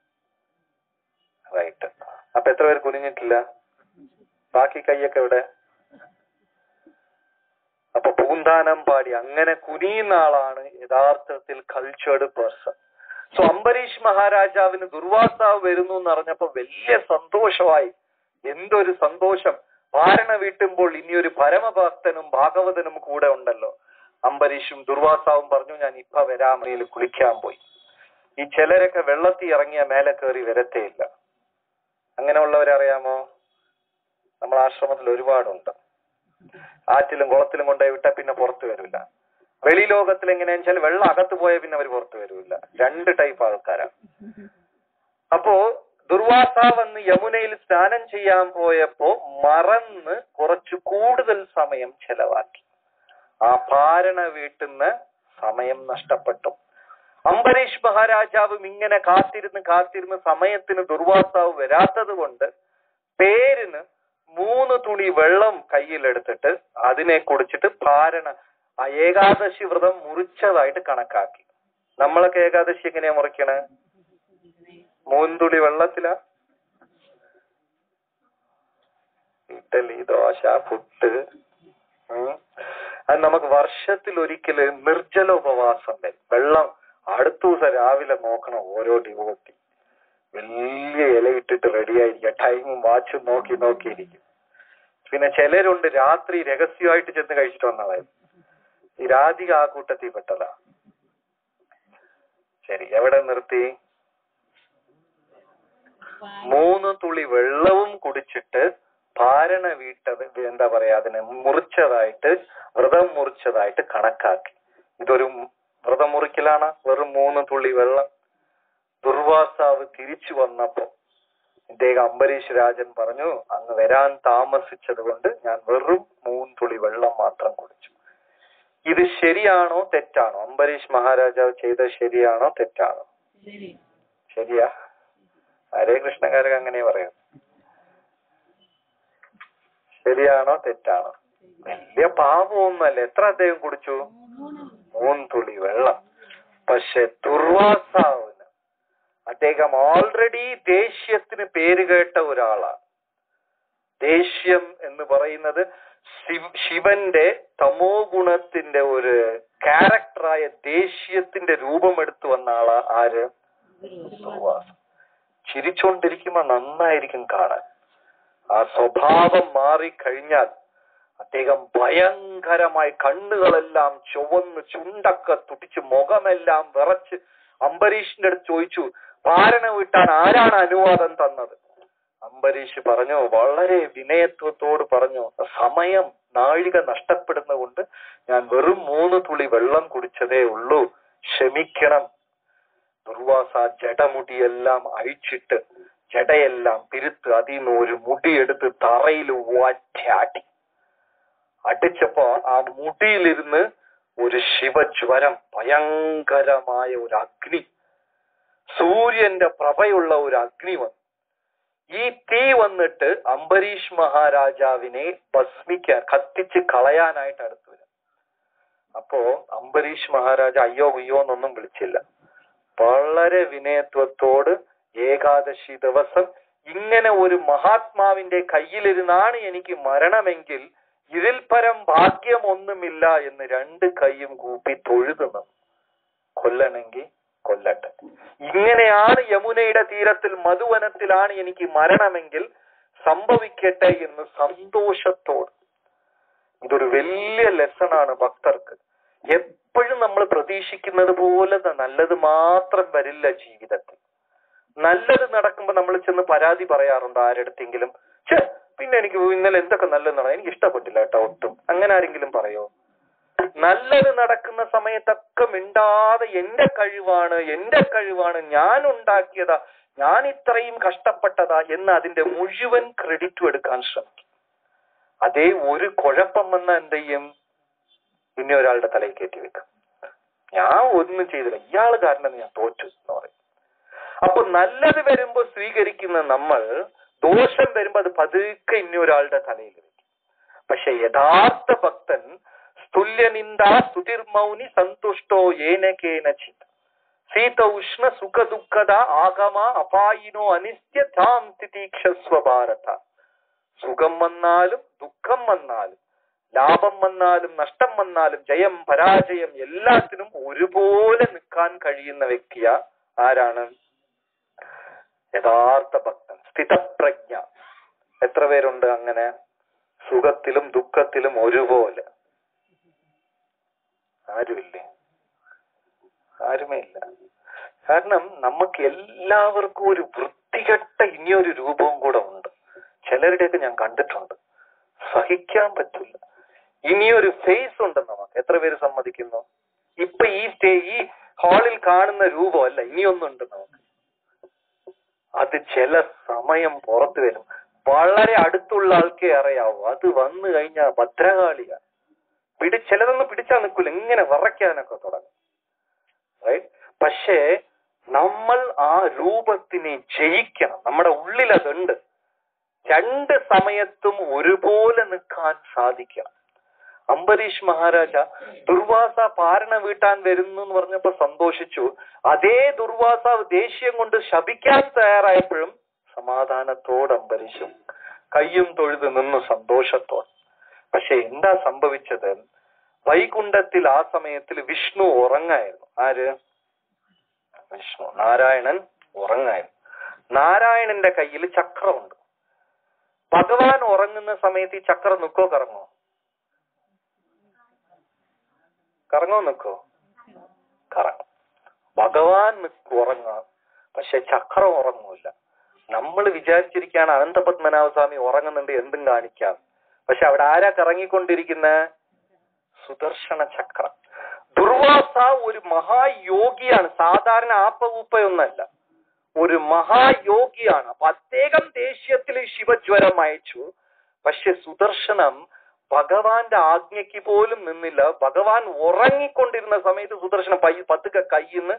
റൈറ്റ് അപ്പൊ എത്ര പേര് കുനിഞ്ഞിട്ടില്ല ബാക്കി കൈയൊക്കെ എവിടെ അപ്പൊ പൂന്താനം പാടി അങ്ങനെ കുനിയുന്ന ആളാണ് യഥാർത്ഥത്തിൽ കൾച്ചേർഡ് പേഴ്സൺ സോ അംബരീഷ് മഹാരാജാവിന് ദുർവാസാവ് വരുന്നു എന്ന് അറിഞ്ഞപ്പോ വലിയ സന്തോഷമായി എന്തൊരു സന്തോഷം പാരണ വീട്ടുമ്പോൾ ഇനിയൊരു പരമഭക്തനും ഭാഗവതനും കൂടെ ഉണ്ടല്ലോ അംബരീഷും ദുർവാസാവും പറഞ്ഞു ഞാൻ ഇപ്പൊ വരാമയിൽ കുളിക്കാൻ പോയി ഈ ചിലരൊക്കെ വെള്ളത്തിൽ ഇറങ്ങിയ മേലെ കയറി വരത്തേയില്ല അങ്ങനെയുള്ളവരെ അറിയാമോ നമ്മൾ ആശ്രമത്തിൽ ഒരുപാടുണ്ട് ആറ്റിലും കുളത്തിലും കൊണ്ടുപോയി വിട്ടാൽ പിന്നെ പുറത്തു വരില്ല വെളി ലോകത്തിൽ എങ്ങനെയാന്ന് വെച്ചാൽ വെള്ളം അകത്ത് പോയാൽ പിന്നെ അവർ പുറത്തു വരില്ല രണ്ട് ടൈപ്പ് ആൾക്കാരാണ് അപ്പോ ദുർവാസ വന്ന് യമുനയിൽ സ്നാനം ചെയ്യാൻ പോയപ്പോ മറന്ന് കുറച്ച് കൂടുതൽ സമയം ചെലവാക്കി ആ പാരണ വീട്ടുന്ന സമയം നഷ്ടപ്പെട്ടു അംബരീഷ് മഹാരാജാവും ഇങ്ങനെ കാത്തിരുന്ന് കാത്തിരുന്ന് സമയത്തിന് ദുർവാസാവ് വരാത്തത് കൊണ്ട് പേരിന് മൂന്ന് തുണി വെള്ളം കയ്യിലെടുത്തിട്ട് അതിനെ കുടിച്ചിട്ട് പാരണ ആ ഏകാദശി വ്രതം മുറിച്ചതായിട്ട് കണക്കാക്കി നമ്മളൊക്കെ ഏകാദശി എങ്ങനെയാ മുറിക്കണേ മൂന്നുതുളി വെള്ളത്തിലാ ഇഡലി ദോശ പുട്ട് ഉം. അത് നമുക്ക് വർഷത്തിൽ ഒരിക്കല് നിർജ്ജല ഉപവാസം വരും വെള്ളം അടുത്ത ദിവസം രാവിലെ നോക്കണം ഓരോ ഡിവോട്ടി വലിയ ഇലയിട്ടിട്ട് റെഡിയായിരിക്കുക ടൈമും വാച്ചും നോക്കി നോക്കിയിരിക്കും പിന്നെ ചിലരുണ്ട് രാത്രി രഹസ്യമായിട്ട് ചെന്ന് കഴിച്ചിട്ട് വന്നതായിരുന്നു ഈ രാധിക ആ കൂട്ടത്തിൽ പെട്ടതാ ശരി എവിടെ നിർത്തി മൂന്ന് തുള്ളി വെള്ളവും കുടിച്ചിട്ട് പാരണ വീട്ടത് എന്താ പറയാ അതിനെ മുറിച്ചതായിട്ട് വ്രതം മുറിച്ചതായിട്ട് കണക്കാക്കി ഇതൊരു വ്രതം മുറിക്കലാണ് വെറും മൂന്ന് തുള്ളി വെള്ളം ദുർവാസാവ് തിരിച്ചു വന്നപ്പോ ഇദ്ദേഹം അംബരീഷ് രാജൻ പറഞ്ഞു അങ്ങ് വരാൻ താമസിച്ചത് കൊണ്ട് ഞാൻ വെറും മൂന്ന് തുള്ളി വെള്ളം മാത്രം കുടിച്ചു ഇത് ശരിയാണോ തെറ്റാണോ അംബരീഷ് മഹാരാജാവ് ചെയ്തത് ശരിയാണോ തെറ്റാണോ ശരി ശരിയാ ഹരേ കൃഷ്ണകാരക അങ്ങനെ പറയാം ശരിയാണോ തെറ്റാണോ വലിയ പാപമൊന്നുമല്ല എത്ര അദ്ദേഹം കുടിച്ചു മൂന്ന് തുള്ളി വെള്ളം പക്ഷെ ദുർവാസാവിന് അദ്ദേഹം ഓൾറെഡി ദേഷ്യത്തിന് പേര് കേട്ട ഒരാളാണ് ദേഷ്യം എന്ന് പറയുന്നത് ശിവ് ശിവന്റെ തമോ ഗുണത്തിന്റെ ഒരു ക്യാരക്ടറായ ദേഷ്യത്തിന്റെ രൂപമെടുത്തു വന്ന ആളാ ആര് ദുർവാസം ചിരിച്ചോണ്ടിരിക്കുമ്പോ നന്നായിരിക്കും കാണാൻ ആ സ്വഭാവം മാറിക്കഴിഞ്ഞാൽ അദ്ദേഹം ഭയങ്കരമായി കണ്ണുകളെല്ലാം ചുവന്ന് ചുണ്ടൊക്കെ തുടിച്ച് മുഖമെല്ലാം വിറച്ച് അംബരീഷിന്റെ അടുത്ത് ചോദിച്ചു പാരണ വീട്ടാൻ ആരാണ് അനുവാദം തന്നത് അംബരീഷ് പറഞ്ഞു വളരെ വിനയത്വത്തോട് പറഞ്ഞു സമയം നാഴിക നഷ്ടപ്പെടുന്നതുകൊണ്ട് ഞാൻ വെറും മൂന്ന് തുള്ളി വെള്ളം കുടിച്ചതേ ഉള്ളൂ ക്ഷമിക്കണം ദുർവാസ ജടമുടിയെല്ലാം അഴിച്ചിട്ട് ജടയെല്ലാം പിരുത്ത് അതിൽ നിന്ന് ഒരു മുടിയെടുത്ത് തറയിൽ ഒറ്റയാട്ടി അടിച്ചപ്പോ ആ മുടിയിലിരുന്ന് ഒരു ശിവജ്വരം ഭയങ്കരമായ ഒരു അഗ്നി സൂര്യന്റെ പ്രഭയുള്ള ഒരു അഗ്നി വന്നു ഈ തീ വന്നിട്ട് അംബരീഷ് മഹാരാജാവിനെ ഭസ്മിക്കാൻ കത്തിച്ച് കളയാനായിട്ട് അടുത്തു വരും അപ്പോ അംബരീഷ് മഹാരാജ അയ്യോ അയ്യോ എന്നൊന്നും വിളിച്ചില്ല വളരെ വിനയത്വത്തോട് ഏകാദശി ദിവസം ഇങ്ങനെ ഒരു മഹാത്മാവിന്റെ കയ്യിലിരുന്നാണ് എനിക്ക് മരണമെങ്കിൽ ഇതിൽ പരം ഭാഗ്യമൊന്നുമില്ല എന്ന് രണ്ട് കൈയും കൂപ്പി തൊഴുതുന്നു കൊല്ലണമെങ്കിൽ കൊല്ലട്ടെ ഇങ്ങനെയാണ് യമുനയുടെ തീരത്തിൽ മധുവനത്തിലാണ് എനിക്ക് മരണമെങ്കിൽ സംഭവിക്കട്ടെ എന്ന് സന്തോഷത്തോട് ഇതൊരു വലിയ ലെസൺ ആണ് ഭക്തർക്ക് എപ്പോഴും നമ്മൾ പ്രതീക്ഷിക്കുന്നത് പോലെ ത- നല്ലത് മാത്രം വരില്ല ജീവിതത്തിൽ നല്ലത് നടക്കുമ്പോ നമ്മൾ ചെന്ന് പരാതി പറയാറുണ്ടോ ആരെടുത്തെങ്കിലും ഛേ പിന്നെ എനിക്ക് ഇന്നലെ എന്തൊക്കെ നല്ലത് നടന്നു എനിക്ക് ഇഷ്ടപ്പെട്ടില്ല കേട്ടോ ഒട്ടും അങ്ങനെ ആരെങ്കിലും പറയോ നല്ലത് നടക്കുന്ന സമയത്തൊക്കെ മിണ്ടാതെ എന്റെ കഴിവാണ് എന്റെ കഴിവാണ് ഞാൻ ഉണ്ടാക്കിയതാ ഞാൻ ഇത്രയും കഷ്ടപ്പെട്ടതാ എന്ന് അതിന്റെ മുഴുവൻ ക്രെഡിറ്റും എടുക്കാൻ ശ്രമിക്കും അതേ ഒരു കുഴപ്പം വന്ന എന്ത് ചെയ്യും പിന്നെ ഒരാളുടെ തലയിൽ കയറ്റി വെക്കും ഞാൻ ഒന്നും ചെയ്തില്ല ഇയാള് കാരണം ഞാൻ തോറ്റു എന്ന് പറയും അപ്പൊ നല്ലത് വരുമ്പോ സ്വീകരിക്കുന്ന നമ്മൾ ദോഷം വരുമ്പോ അത് പതുക്കെ ഇനി ഒരാളുടെ തലയിൽ വെക്കും പക്ഷെ യഥാർത്ഥ ഭക്തൻ സ്തുല്യനിന്ദ സ്തുതിർമൗനി സന്തുഷ്ടോ ഏന കേനചിത് ശീത ഉഷ്ണ സുഖ ദുഃഖത ആഗമ അപായിനോ അനിത്യതാം തിതീക്ഷസ്വ ഭാരത സുഖം വന്നാലും ദുഃഖം വന്നാലും ലാഭം വന്നാലും നഷ്ടം വന്നാലും ജയം പരാജയം എല്ലാത്തിനും ഒരുപോലെ നിൽക്കാൻ കഴിയുന്ന വ്യക്തിയാ ആരാണ് യഥാർത്ഥ ഭക്തൻ സ്ഥിതപ്രജ്ഞ എത്ര പേരുണ്ട് അങ്ങനെ സുഖത്തിലും ദുഃഖത്തിലും ഒരുപോലെ ആരുമില്ലേ ആരുമേ ഇല്ല കാരണം നമുക്ക് എല്ലാവർക്കും ഒരു വൃത്തികെട്ട ഇനിയൊരു രൂപവും കൂടെ ഉണ്ട് ചിലരുടെയൊക്കെ ഞാൻ കണ്ടിട്ടുണ്ട് സഹിക്കാൻ പറ്റില്ല ഇനിയൊരു ഫേസ് ഉണ്ട് നമുക്ക് എത്ര പേര് സമ്മതിക്കുന്നു ഇപ്പൊ ഈ സ്റ്റേ ഈ ഹാളിൽ കാണുന്ന രൂപമല്ല ഇനിയൊന്നുണ്ട് നമുക്ക് അത് ചില സമയം പുറത്തു വരും വളരെ അടുത്തുള്ള ആൾക്കേ അറിയാവൂ അത് വന്നു കഴിഞ്ഞാൽ ഭദ്രകാളിയാണ് പിടി ചിലതൊന്നും പിടിച്ചാൽ നിൽക്കില്ല ഇങ്ങനെ വിറയ്ക്കാനൊക്കെ തുടങ്ങും റൈറ്റ് പക്ഷേ നമ്മൾ ആ രൂപത്തിനെ ജയിക്കണം നമ്മുടെ ഉള്ളിൽ അതുണ്ട് രണ്ട് സമയത്തും ഒരുപോലെ നിൽക്കാൻ സാധിക്കണം അംബരീഷ് മഹാരാജ ദുർവാസ പാരണ വീട്ടാൻ വരുന്നു എന്ന് പറഞ്ഞപ്പോ സന്തോഷിച്ചു അതേ ദുർവാസാവ് ദേഷ്യം കൊണ്ട് ശപിക്കാൻ തയ്യാറായപ്പോഴും സമാധാനത്തോട് അംബരീഷും കയ്യും തൊഴുത് നിന്നു സന്തോഷത്തോടെ പക്ഷെ എന്താ സംഭവിച്ചത് വൈകുണ്ഠത്തിൽ ആ സമയത്തിൽ വിഷ്ണു ഉറങ്ങായിരുന്നു ആര് വിഷ്ണു നാരായണൻ ഉറങ്ങായിരുന്നു നാരായണന്റെ കയ്യിൽ ചക്രമുണ്ട് ഭഗവാൻ ഉറങ്ങുന്ന സമയത്ത് ഈ ചക്രം നിക്കോ കറങ്ങോ കറങ്ങോ നിക്കോ കറങ്ങും ഭഗവാൻ നിക്ക് ഉറങ്ങാം പക്ഷെ ചക്രം ഉറങ്ങൂല നമ്മൾ വിചാരിച്ചിരിക്കുകയാണ് അനന്തപത്മനാഭ സ്വാമി ഉറങ്ങുന്നുണ്ട് എന്തും കാണിക്കാം പക്ഷെ അവിടെ ആരാ കറങ്ങിക്കൊണ്ടിരിക്കുന്ന സുദർശന ചക്രം ദുർവാസ ഒരു മഹായോഗിയാണ് സാധാരണ ആപ്പകൂപ്പയൊന്നല്ല ഒരു മഹായോഗിയാണ് അപ്പൊ അദ്ദേഹം ദേഷ്യത്തിൽ ശിവജ്വരം അയച്ചു പക്ഷെ സുദർശനം ഭഗവാന്റെ ആജ്ഞയ്ക്ക് പോലും നിന്നില്ല ഭഗവാൻ ഉറങ്ങിക്കൊണ്ടിരുന്ന സമയത്ത് സുദർശനം പൈ പതുക്കെ കയ്യിന്ന്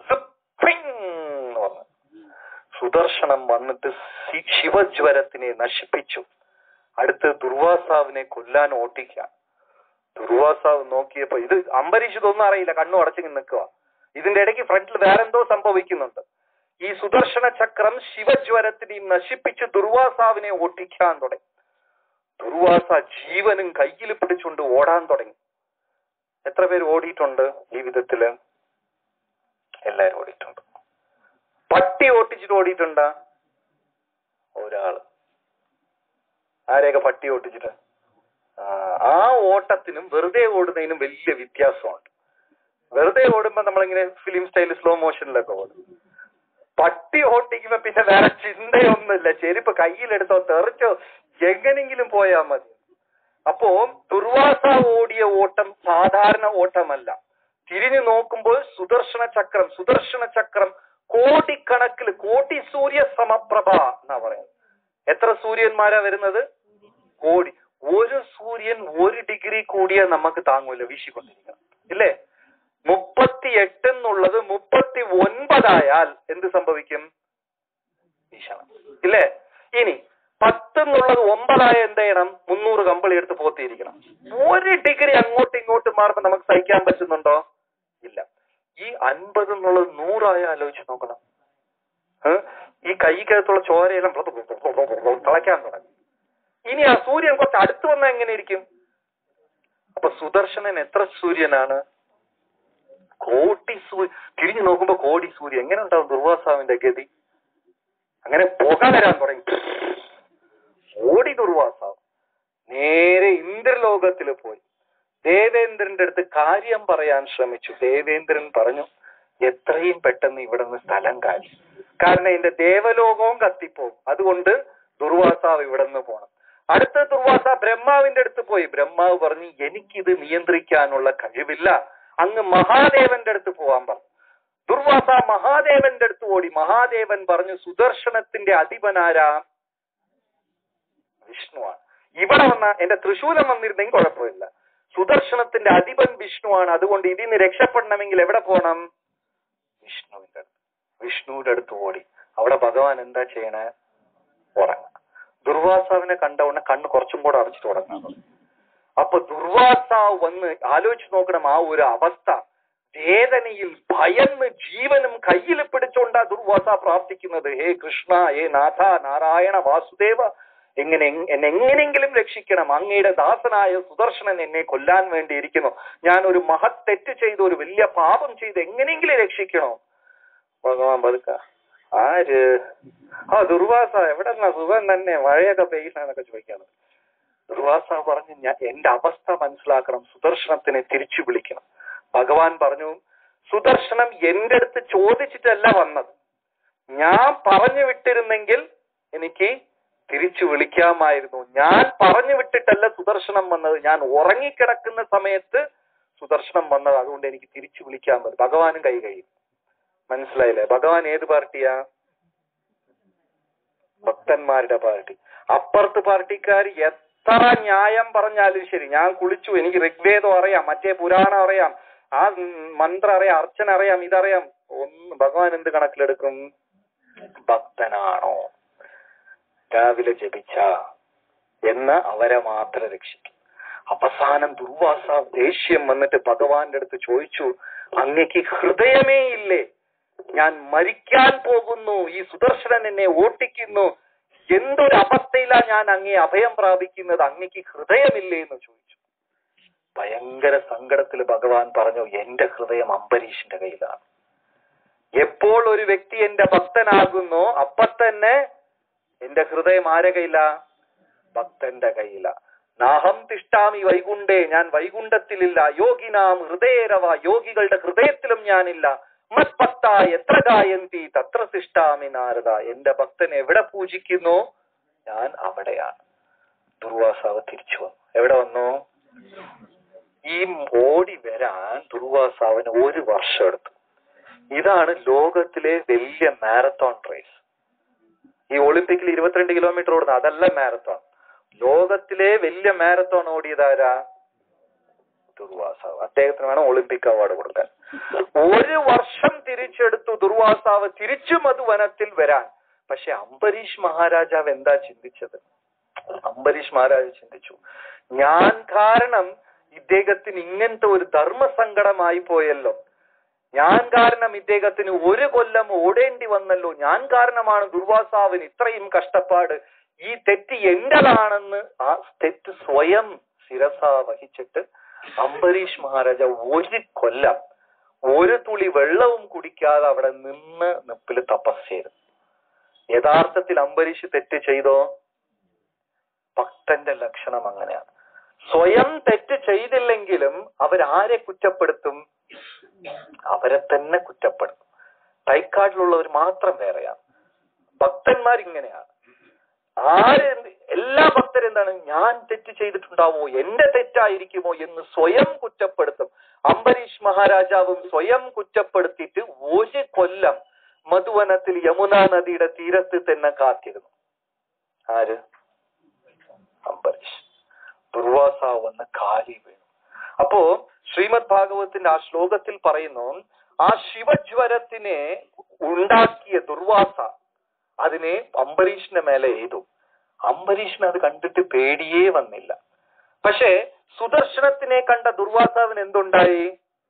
പറഞ്ഞു സുദർശനം വന്നിട്ട് ശി- ശിവജ്വരത്തിനെ നശിപ്പിച്ചു അടുത്ത് ദുർവാസാവിനെ കൊല്ലാൻ ഓട്ടിക്കുക ദുർവാസാവ് നോക്കിയപ്പോ ഇത് അംബരീഷ് ഇതൊന്നും അറിയില്ല കണ്ണു അടച്ചിങ്ങനെ നിൽക്കുക ഇതിന്റെ ഇടയ്ക്ക് ഫ്രണ്ടിൽ വേറെന്തോ സംഭവിക്കുന്നുണ്ട് ഈ സുദർശന ചക്രം ശിവജ്വരത്തിനെ നശിപ്പിച്ച് ദുർവാസാവിനെ ഓട്ടിക്കാൻ തുടങ്ങി ദുർവാസ ജീവനും കയ്യിൽ പിടിച്ചുകൊണ്ട് ഓടാൻ തുടങ്ങി എത്ര പേര് ഓടിയിട്ടുണ്ട് ജീവിതത്തില് എല്ലാരും ഓടിയിട്ടുണ്ട് പട്ടി ഓട്ടിച്ചിട്ട് ഓടിയിട്ടുണ്ടാ ഒരാള് ആരെയൊക്കെ പട്ടി ഓട്ടിച്ചിട്ട് ആ, ആ ഓട്ടത്തിനും വെറുതെ ഓടുന്നതിനും വലിയ വ്യത്യാസമുണ്ട് വെറുതെ ഓടുമ്പോ നമ്മളിങ്ങനെ ഫിലിം സ്റ്റൈൽ സ്ലോ മോഷനിലൊക്കെ ഓടും പട്ടി ഓട്ടിക്കുമ്പോ പിന്നെ വേറെ ചിന്തയൊന്നുമില്ല ചെരുപ്പ് കയ്യിലെടുത്തോ തെറിച്ചോ എങ്ങനെങ്കിലും പോയാൽ മതി അപ്പോ ദുർവാസ ഓടിയ ഓട്ടം സാധാരണ ഓട്ടമല്ല തിരിഞ്ഞു നോക്കുമ്പോൾ സുദർശന ചക്രം സുദർശന ചക്രം കോടിക്കണക്കിൽ കോടി സൂര്യ സമപ്രഭ എന്നാ പറയുന്നത് എത്ര സൂര്യന്മാരാ വരുന്നത് കോടി ഒരു സൂര്യൻ ഒരു ഡിഗ്രി കൂടിയ നമുക്ക് താങ്ങൂല വീശിക്കൊണ്ടിരിക്കണം ഇല്ലേ മുപ്പത്തി എട്ട് എന്നുള്ളത് മുപ്പത്തി ഒൻപതായാൽ എന്ത് സംഭവിക്കും വീശണം ഇല്ലേ ഇനി പത്ത് എന്നുള്ളത് ഒമ്പതായ എന്ത് ചെയ്യണം മുന്നൂറ് കമ്പിളി എടുത്ത് പോത്തിയിരിക്കണം ഒരു ഡിഗ്രി അങ്ങോട്ടും ഇങ്ങോട്ടും മാറുമ്പോ നമുക്ക് സഹിക്കാൻ പറ്റുന്നുണ്ടോ ഇല്ല ഈ അൻപത് എന്നുള്ളത് നൂറായ ആലോചിച്ച് നോക്കണം ഏ? ഈ കൈക്കകത്തുള്ള ചോരയെല്ലാം തിളയ്ക്കാൻ തുടങ്ങി ഇനി ആ സൂര്യൻ കുറച്ച് അടുത്ത് വന്നാൽ എങ്ങനെ ഇരിക്കും അപ്പൊ സുദർശനൻ എത്ര സൂര്യനാണ് കോടി സൂര്യ തിരിഞ്ഞു നോക്കുമ്പോ കോടി സൂര്യൻ എങ്ങനെ ഉണ്ടാവും ദുർവാസാവിന്റെ ഗതി അങ്ങനെ പുക വരാൻ തുടങ്ങി ഓടി ദുർവാസാവ് നേരെ ഇന്ദ്രലോകത്തിൽ പോയി ദേവേന്ദ്ര ദേവേന്ദ്രന്റെ അടുത്ത് കാര്യം പറയാൻ ശ്രമിച്ചു ദേവേന്ദ്രൻ പറഞ്ഞു എത്രയും പെട്ടെന്ന് ഇവിടെ നിന്ന് സ്ഥലം കാര്യം കാരണം എന്റെ ദേവലോകവും കത്തിപ്പോവും അതുകൊണ്ട് ദുർവാസാവ് ഇവിടെ നിന്ന് പോണം അടുത്ത ദുർവാസ ബ്രഹ്മാവിന്റെ അടുത്ത് പോയി ബ്രഹ്മാവ് പറഞ്ഞു എനിക്കിത് നിയന്ത്രിക്കാനുള്ള കഴിവില്ല അങ്ങ് മഹാദേവന്റെ അടുത്ത് പോവാൻ പറഞ്ഞു ദുർവാസ മഹാദേവന്റെ അടുത്ത് ഓടി മഹാദേവൻ പറഞ്ഞു സുദർശനത്തിന്റെ അധിപനാരാ വിഷ്ണുവാണ് ഇവിടെ വന്ന എന്റെ തൃശൂലം വന്നിരുന്നെങ്കിൽ കുഴപ്പമില്ല സുദർശനത്തിന്റെ അധിപൻ വിഷ്ണുവാണ് അതുകൊണ്ട് ഇതിന്ന് രക്ഷപ്പെടണമെങ്കിൽ എവിടെ പോണം വിഷ്ണുവിന്റെ അടുത്ത് വിഷ്ണുവിന്റെ അടുത്ത് ഓടി അവിടെ ഭഗവാൻ എന്താ ചെയ്യണേ ഉറങ്ങ ദുർവാസാവിനെ കണ്ട ഉടനെ കണ്ണ് കുറച്ചും കൂടെ അടച്ചിട്ട് ഉറങ്ങാൻ തുടങ്ങി. അപ്പൊ ദുർവാസാവ് വന്ന് ആലോചിച്ച് നോക്കണം ആ ഒരു അവസ്ഥ വേദനയിൽ ഭയന്ന് ജീവനും കയ്യിൽ പിടിച്ചുകൊണ്ടാ ദുർവാസ പ്രാർത്ഥിക്കുന്നത് ഹേ കൃഷ്ണ ഹേ നാഥ നാരായണ വാസുദേവ എങ്ങനെ എന്നെ എങ്ങനെയെങ്കിലും രക്ഷിക്കണം അങ്ങയുടെ ദാസനായ സുദർശനൻ എന്നെ കൊല്ലാൻ വേണ്ടിയിരിക്കുന്നു ഞാൻ ഒരു മഹത് തെറ്റ് ചെയ്ത് ഒരു വലിയ പാപം ചെയ്ത് എങ്ങനെയെങ്കിലും രക്ഷിക്കണോ ഭഗവാൻ പതുക്ക ആര് ആ ദുർവാസ എവിടെ സുഖം തന്നെ മഴയൊക്കെ പെയ്യുന്നൊക്കെ ചോദിക്കാണ് ദുർവാസ പറഞ്ഞു ഞാൻ എന്റെ അവസ്ഥ മനസ്സിലാക്കണം സുദർശനത്തിനെ തിരിച്ചു വിളിക്കണം ഭഗവാൻ പറഞ്ഞു സുദർശനം എന്റെ അടുത്ത് ചോദിച്ചിട്ടല്ല വന്നത് ഞാൻ പറഞ്ഞു വിട്ടിരുന്നെങ്കിൽ എനിക്ക് തിരിച്ചു വിളിക്കാമായിരുന്നു ഞാൻ പറഞ്ഞു വിട്ടിട്ടല്ല സുദർശനം വന്നത് ഞാൻ ഉറങ്ങിക്കിടക്കുന്ന സമയത്ത് സുദർശനം വന്നത് അതുകൊണ്ട് എനിക്ക് തിരിച്ചു വിളിക്കാൻ പറ്റും ഭഗവാനും കൈ കഴിയും മനസ്സിലായില്ലേ ഭഗവാൻ ഏത് പാർട്ടിയാ ഭക്തന്മാരുടെ പാർട്ടി അപ്പുറത്ത് പാർട്ടിക്കാർ എത്ര ന്യായം പറഞ്ഞാലും ശരി ഞാൻ കുളിച്ചു എനിക്ക് ഋഗ്വേദം അറിയാം മറ്റേ പുരാണം അറിയാം ആ ഉം, മന്ത്രം അറിയാം അർച്ചന അറിയാം ഇതറിയാം ഒന്ന് ഭഗവാൻ എന്ത് കണക്കിലെടുക്കും ഭക്തനാണോ രാവിലെ ജപിച്ച എന്ന് അവരെ മാത്രം രക്ഷിക്കും അവസാനം ദുർവാസ ദേഷ്യം വന്നിട്ട് ഭഗവാന്റെ അടുത്ത് ചോദിച്ചു അങ്ങക്ക് ഹൃദയമേ ഇല്ലേ ഞാൻ മരിക്കാൻ പോകുന്നു ഈ സുദർശനൻ എന്നെ ഓട്ടിക്കുന്നു എന്തൊരു അവസ്ഥയിലാ ഞാൻ അങ്ങേ അഭയം പ്രാപിക്കുന്നത് അങ്ങക്ക് ഹൃദയമില്ലേ എന്ന് ചോദിച്ചു ഭയങ്കര സങ്കടത്തിൽ ഭഗവാൻ പറഞ്ഞു എന്റെ ഹൃദയം അംബരീഷിന്റെ കയ്യിലാണ് എപ്പോൾ ഒരു വ്യക്തി എന്റെ ഭക്തനാകുന്നോ അപ്പൊ തന്നെ എന്റെ ഹൃദയം ആരെ കയ്യില ഭക്തന്റെ കയ്യില നാഹം തിഷ്ടാമി വൈകുണ്ഠേ ഞാൻ വൈകുണ്ഠത്തിലില്ല യോഗിനാം ഹൃദയരവ യോഗികളുടെ ഹൃദയത്തിലും ഞാനില്ല മത്ഭക്ത എത്ര ഗായന്തി തത്ര തിഷ്ടാമി നാരദ എന്റെ ഭക്തൻ എവിടെ പൂജിക്കുന്നു ഞാൻ അവിടെയാണ് ദുർവാസാവ് തിരിച്ചു വന്നു എവിടെ വന്നു ഈ ഓടി വരാൻ ദുർവാസാവിന് ഒരു വർഷം എടുത്തു ഇതാണ് ലോകത്തിലെ വലിയ മാരത്തോൺ റേസ് ഈ ഒളിമ്പിക്കിൽ ഇരുപത്തിരണ്ട് കിലോമീറ്റർ ഓടുന്നത് അതല്ല മാരത്തോൺ ലോകത്തിലെ വലിയ മാരത്തോൺ ഓടിയതാരാ ദുർവാസാവ് അദ്ദേഹത്തിന് വേണം ഒളിമ്പിക് അവാർഡ് കൊടുക്കാൻ ഒരു വർഷം തിരിച്ചെടുത്തു ദുർവാസാവ് തിരിച്ചു മധുവനത്തിൽ വരാൻ പക്ഷെ അംബരീഷ് മഹാരാജാവ് എന്താ ചിന്തിച്ചത് അംബരീഷ് മഹാരാജ് ചിന്തിച്ചു ഞാൻ കാരണം ഇദ്ദേഹത്തിന് ഇങ്ങനത്തെ ഒരു ധർമ്മസങ്കടമായി പോയല്ലോ ഞാൻ കാരണം ഇദ്ദേഹത്തിന് ഒരു കൊല്ലം ഓടേണ്ടി വന്നല്ലോ ഞാൻ കാരണമാണ് ദുർവാസാവിന് ഇത്രയും കഷ്ടപ്പാട് ഈ തെറ്റ് എന്റേതാണെന്ന് ആ തെറ്റ് സ്വയം ശിരസ വഹിച്ചിട്ട് അംബരീഷ് മഹാരാജ ഒരു കൊല്ലം ഒരു തുളി വെള്ളവും കുടിക്കാതെ അവിടെ നിന്ന് നിപ്പിൽ തപസ് ചെയ്തു യഥാർത്ഥത്തിൽ അംബരീഷ് തെറ്റ് ചെയ്തോ ഭക്തന്റെ ലക്ഷണം അങ്ങനെയാണ് സ്വയം തെറ്റ് ചെയ്തില്ലെങ്കിലും അവരാരെ കുറ്റപ്പെടുത്തും അവരെ തന്നെ കുറ്റപ്പെടുത്തും തൈക്കാട്ടിലുള്ളവർ മാത്രം വേറെയാണ് ഭക്തന്മാർ ഇങ്ങനെയാണ് ആര് എന്ത്- എല്ലാ ഭക്തരും എന്താണ് ഞാൻ തെറ്റ് ചെയ്തിട്ടുണ്ടാവോ എന്റെ തെറ്റായിരിക്കുമോ എന്ന് സ്വയം കുറ്റപ്പെടുത്തും അംബരീഷ് മഹാരാജാവും സ്വയം കുറ്റപ്പെടുത്തിയിട്ട് ഒരു കൊല്ലം മധുവനത്തിൽ യമുനാ നദിയുടെ തീരത്ത് തന്നെ കാത്തിരുന്നു ആര് അംബരീഷ് ദുർവാസാവ് വന്ന് കാലി വീണു അപ്പോ ശ്രീമദ് ഭാഗവത്തിന്റെ ആ ശ്ലോകത്തിൽ പറയുന്നു ആ ശിവജ്വരത്തിനെ ഉണ്ടാക്കിയ ദുർവാസ അതിനെ അംബരീഷിന്റെ മേലെ എയ്തു അംബരീഷിന് അത് കണ്ടിട്ട് പേടിയേ വന്നില്ല പക്ഷേ സുദർശനത്തിനെ കണ്ട ദുർവാസാവിന് എന്തുണ്ടായി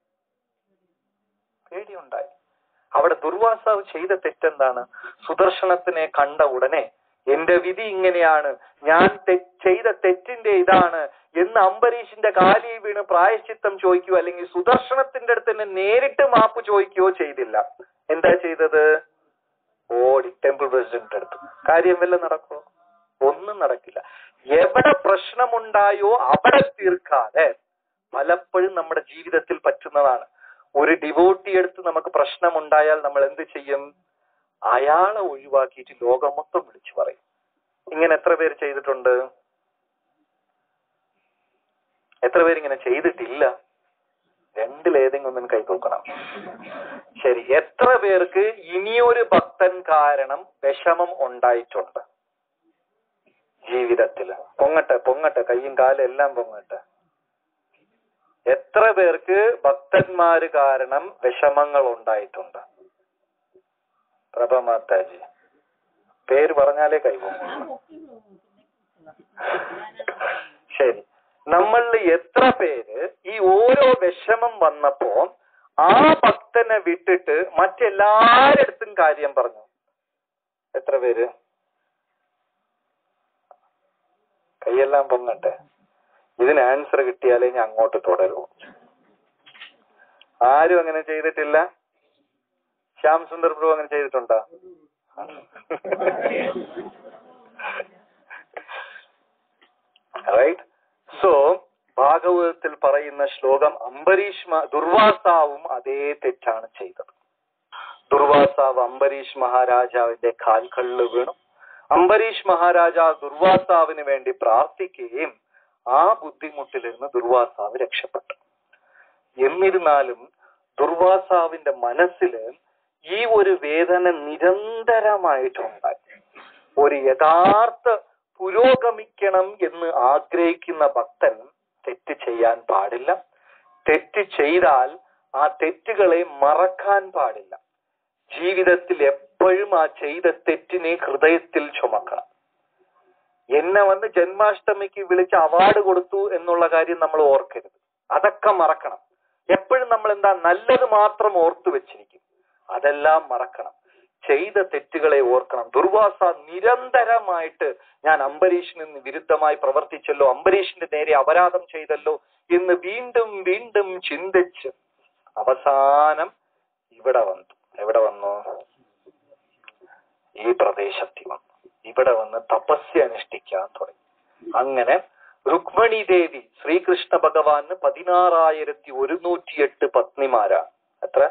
പേടിയുണ്ടായി അവിടെ ദുർവാസാവ് ചെയ്ത തെറ്റെന്താണ് സുദർശനത്തിനെ കണ്ട ഉടനെ എന്റെ വിധി ഇങ്ങനെയാണ് ഞാൻ തെ- ചെയ്ത തെറ്റിന്റെ ഇതാണ് എന്ന് അംബരീഷിന്റെ കാലി വീണ് പ്രായശ്ചിത്തം ചോദിക്കുകയോ അല്ലെങ്കിൽ സുദർശനത്തിന്റെ അടുത്ത് തന്നെ നേരിട്ട് മാപ്പ് ചോദിക്കുകയോ ചെയ്തില്ല എന്താ ചെയ്തത് ഓടി ടെമ്പിൾ പ്രസിഡന്റ് അടുത്ത് കാര്യം വല്ല നടക്കുമോ ഒന്നും നടക്കില്ല എവിടെ പ്രശ്നമുണ്ടായോ അവിടെ തീർക്കാതെ പലപ്പോഴും നമ്മുടെ ജീവിതത്തിൽ പറ്റുന്നതാണ് ഒരു ഡിവോട്ടി എടുത്ത് നമുക്ക് പ്രശ്നമുണ്ടായാൽ നമ്മൾ എന്ത് ചെയ്യും അയാളെ ഒഴിവാക്കിയിട്ട് ലോകം മൊത്തം വിളിച്ചു പറയും ഇങ്ങനെ എത്ര പേര് ചെയ്തിട്ടുണ്ട് എത്ര പേര് ഇങ്ങനെ ചെയ്തിട്ടില്ല രണ്ടിലേതെങ്കിലും ഒന്നും കൈ തൂക്കണം ശരി എത്ര പേർക്ക് ഇനിയൊരു ഭക്തൻ കാരണം വിഷമം ഉണ്ടായിട്ടുണ്ട് ജീവിതത്തിൽ പൊങ്ങട്ടെ പൊങ്ങട്ടെ കയ്യും കാലും എല്ലാം പൊങ്ങട്ടെ എത്ര പേർക്ക് ഭക്തന്മാര് കാരണം വിഷമങ്ങൾ ഉണ്ടായിട്ടുണ്ട് പ്രഭമാതാജി പേര് പറഞ്ഞാലേ കൈപൊങ്ങുള്ളൂ ശരി നമ്മളിൽ എത്ര പേര് ഈ ഓരോ വിഷമം വന്നപ്പോ ആ ഭക്തനെ വിട്ടിട്ട് മറ്റെല്ലാരടുത്തും കാര്യം പറഞ്ഞു എത്ര പേര് കൈയെല്ലാം പൊങ്ങട്ടെ ഇതിന് ആൻസർ കിട്ടിയാലേ ഞാൻ അങ്ങോട്ട് തുടരൂ ആരും അങ്ങനെ ചെയ്തിട്ടില്ല ശ്യാം സുന്ദർ പ്രഭു അങ്ങനെ ചെയ്തിട്ടുണ്ടോ റൈറ്റ് സോ ഭാഗവതത്തിൽ പറയുന്ന ശ്ലോകം അംബരീഷ് മ- ദുർവാസാവും അതേ തെറ്റാണ് ചെയ്തത് ദുർവാസാവ് അംബരീഷ് മഹാരാജാവിന്റെ കാൽക്കള്ളിൽ വീണു അംബരീഷ് മഹാരാജാവ് ദുർവാസാവിന് വേണ്ടി പ്രാർത്ഥിക്കുകയും ആ ബുദ്ധിമുട്ടിൽ നിന്ന് ദുർവാസാവ് രക്ഷപ്പെട്ടു എന്നിരുന്നാലും ദുർവാസാവിന്റെ മനസ്സില് ഈ ഒരു വേദന നിരന്തരമായിട്ടുണ്ടായി ഒരു യഥാർത്ഥ പുരോഗമിക്കണം എന്ന് ആഗ്രഹിക്കുന്ന ഭക്തൻ തെറ്റ് ചെയ്യാൻ പാടില്ല തെറ്റ് ചെയ്താൽ ആ തെറ്റുകളെ മറക്കാൻ പാടില്ല ജീവിതത്തിൽ എപ്പോഴും ആ ചെയ്ത തെറ്റിനെ ഹൃദയത്തിൽ ചുമക്കണം എന്നെ വന്ന് ജന്മാഷ്ടമിക്ക് വിളിച്ച് അവാർഡ് കൊടുത്തു എന്നുള്ള കാര്യം നമ്മൾ ഓർക്കരുത് അതൊക്കെ മറക്കണം എപ്പോഴും നമ്മൾ എന്താ നല്ലത് മാത്രം ഓർത്തു വെച്ചിരിക്കും അതെല്ലാം മറക്കണം ചെയ്ത തെറ്റുകളെ ഓർക്കണം ദുർവാസ നിരന്തരമായിട്ട് ഞാൻ അംബരീഷിന് വിരുദ്ധമായി പ്രവർത്തിച്ചല്ലോ അംബരീഷിന്റെ നേരെ അപരാധം ചെയ്തല്ലോ എന്ന് വീണ്ടും വീണ്ടും ചിന്തിച്ച് അവസാനം ഇവിടെ വന്നു എവിടെ വന്നു ഈ പ്രദേശത്തിൽ വന്നു ഇവിടെ വന്ന് തപസ്യ അനുഷ്ഠിക്കാൻ തുടങ്ങി അങ്ങനെ രുക്മണി ദേവി ശ്രീകൃഷ്ണ ഭഗവാന് പതിനാറായിരത്തി ഒരുന്നൂറ്റിയെട്ട് പത്നിമാരാണ് എത്ര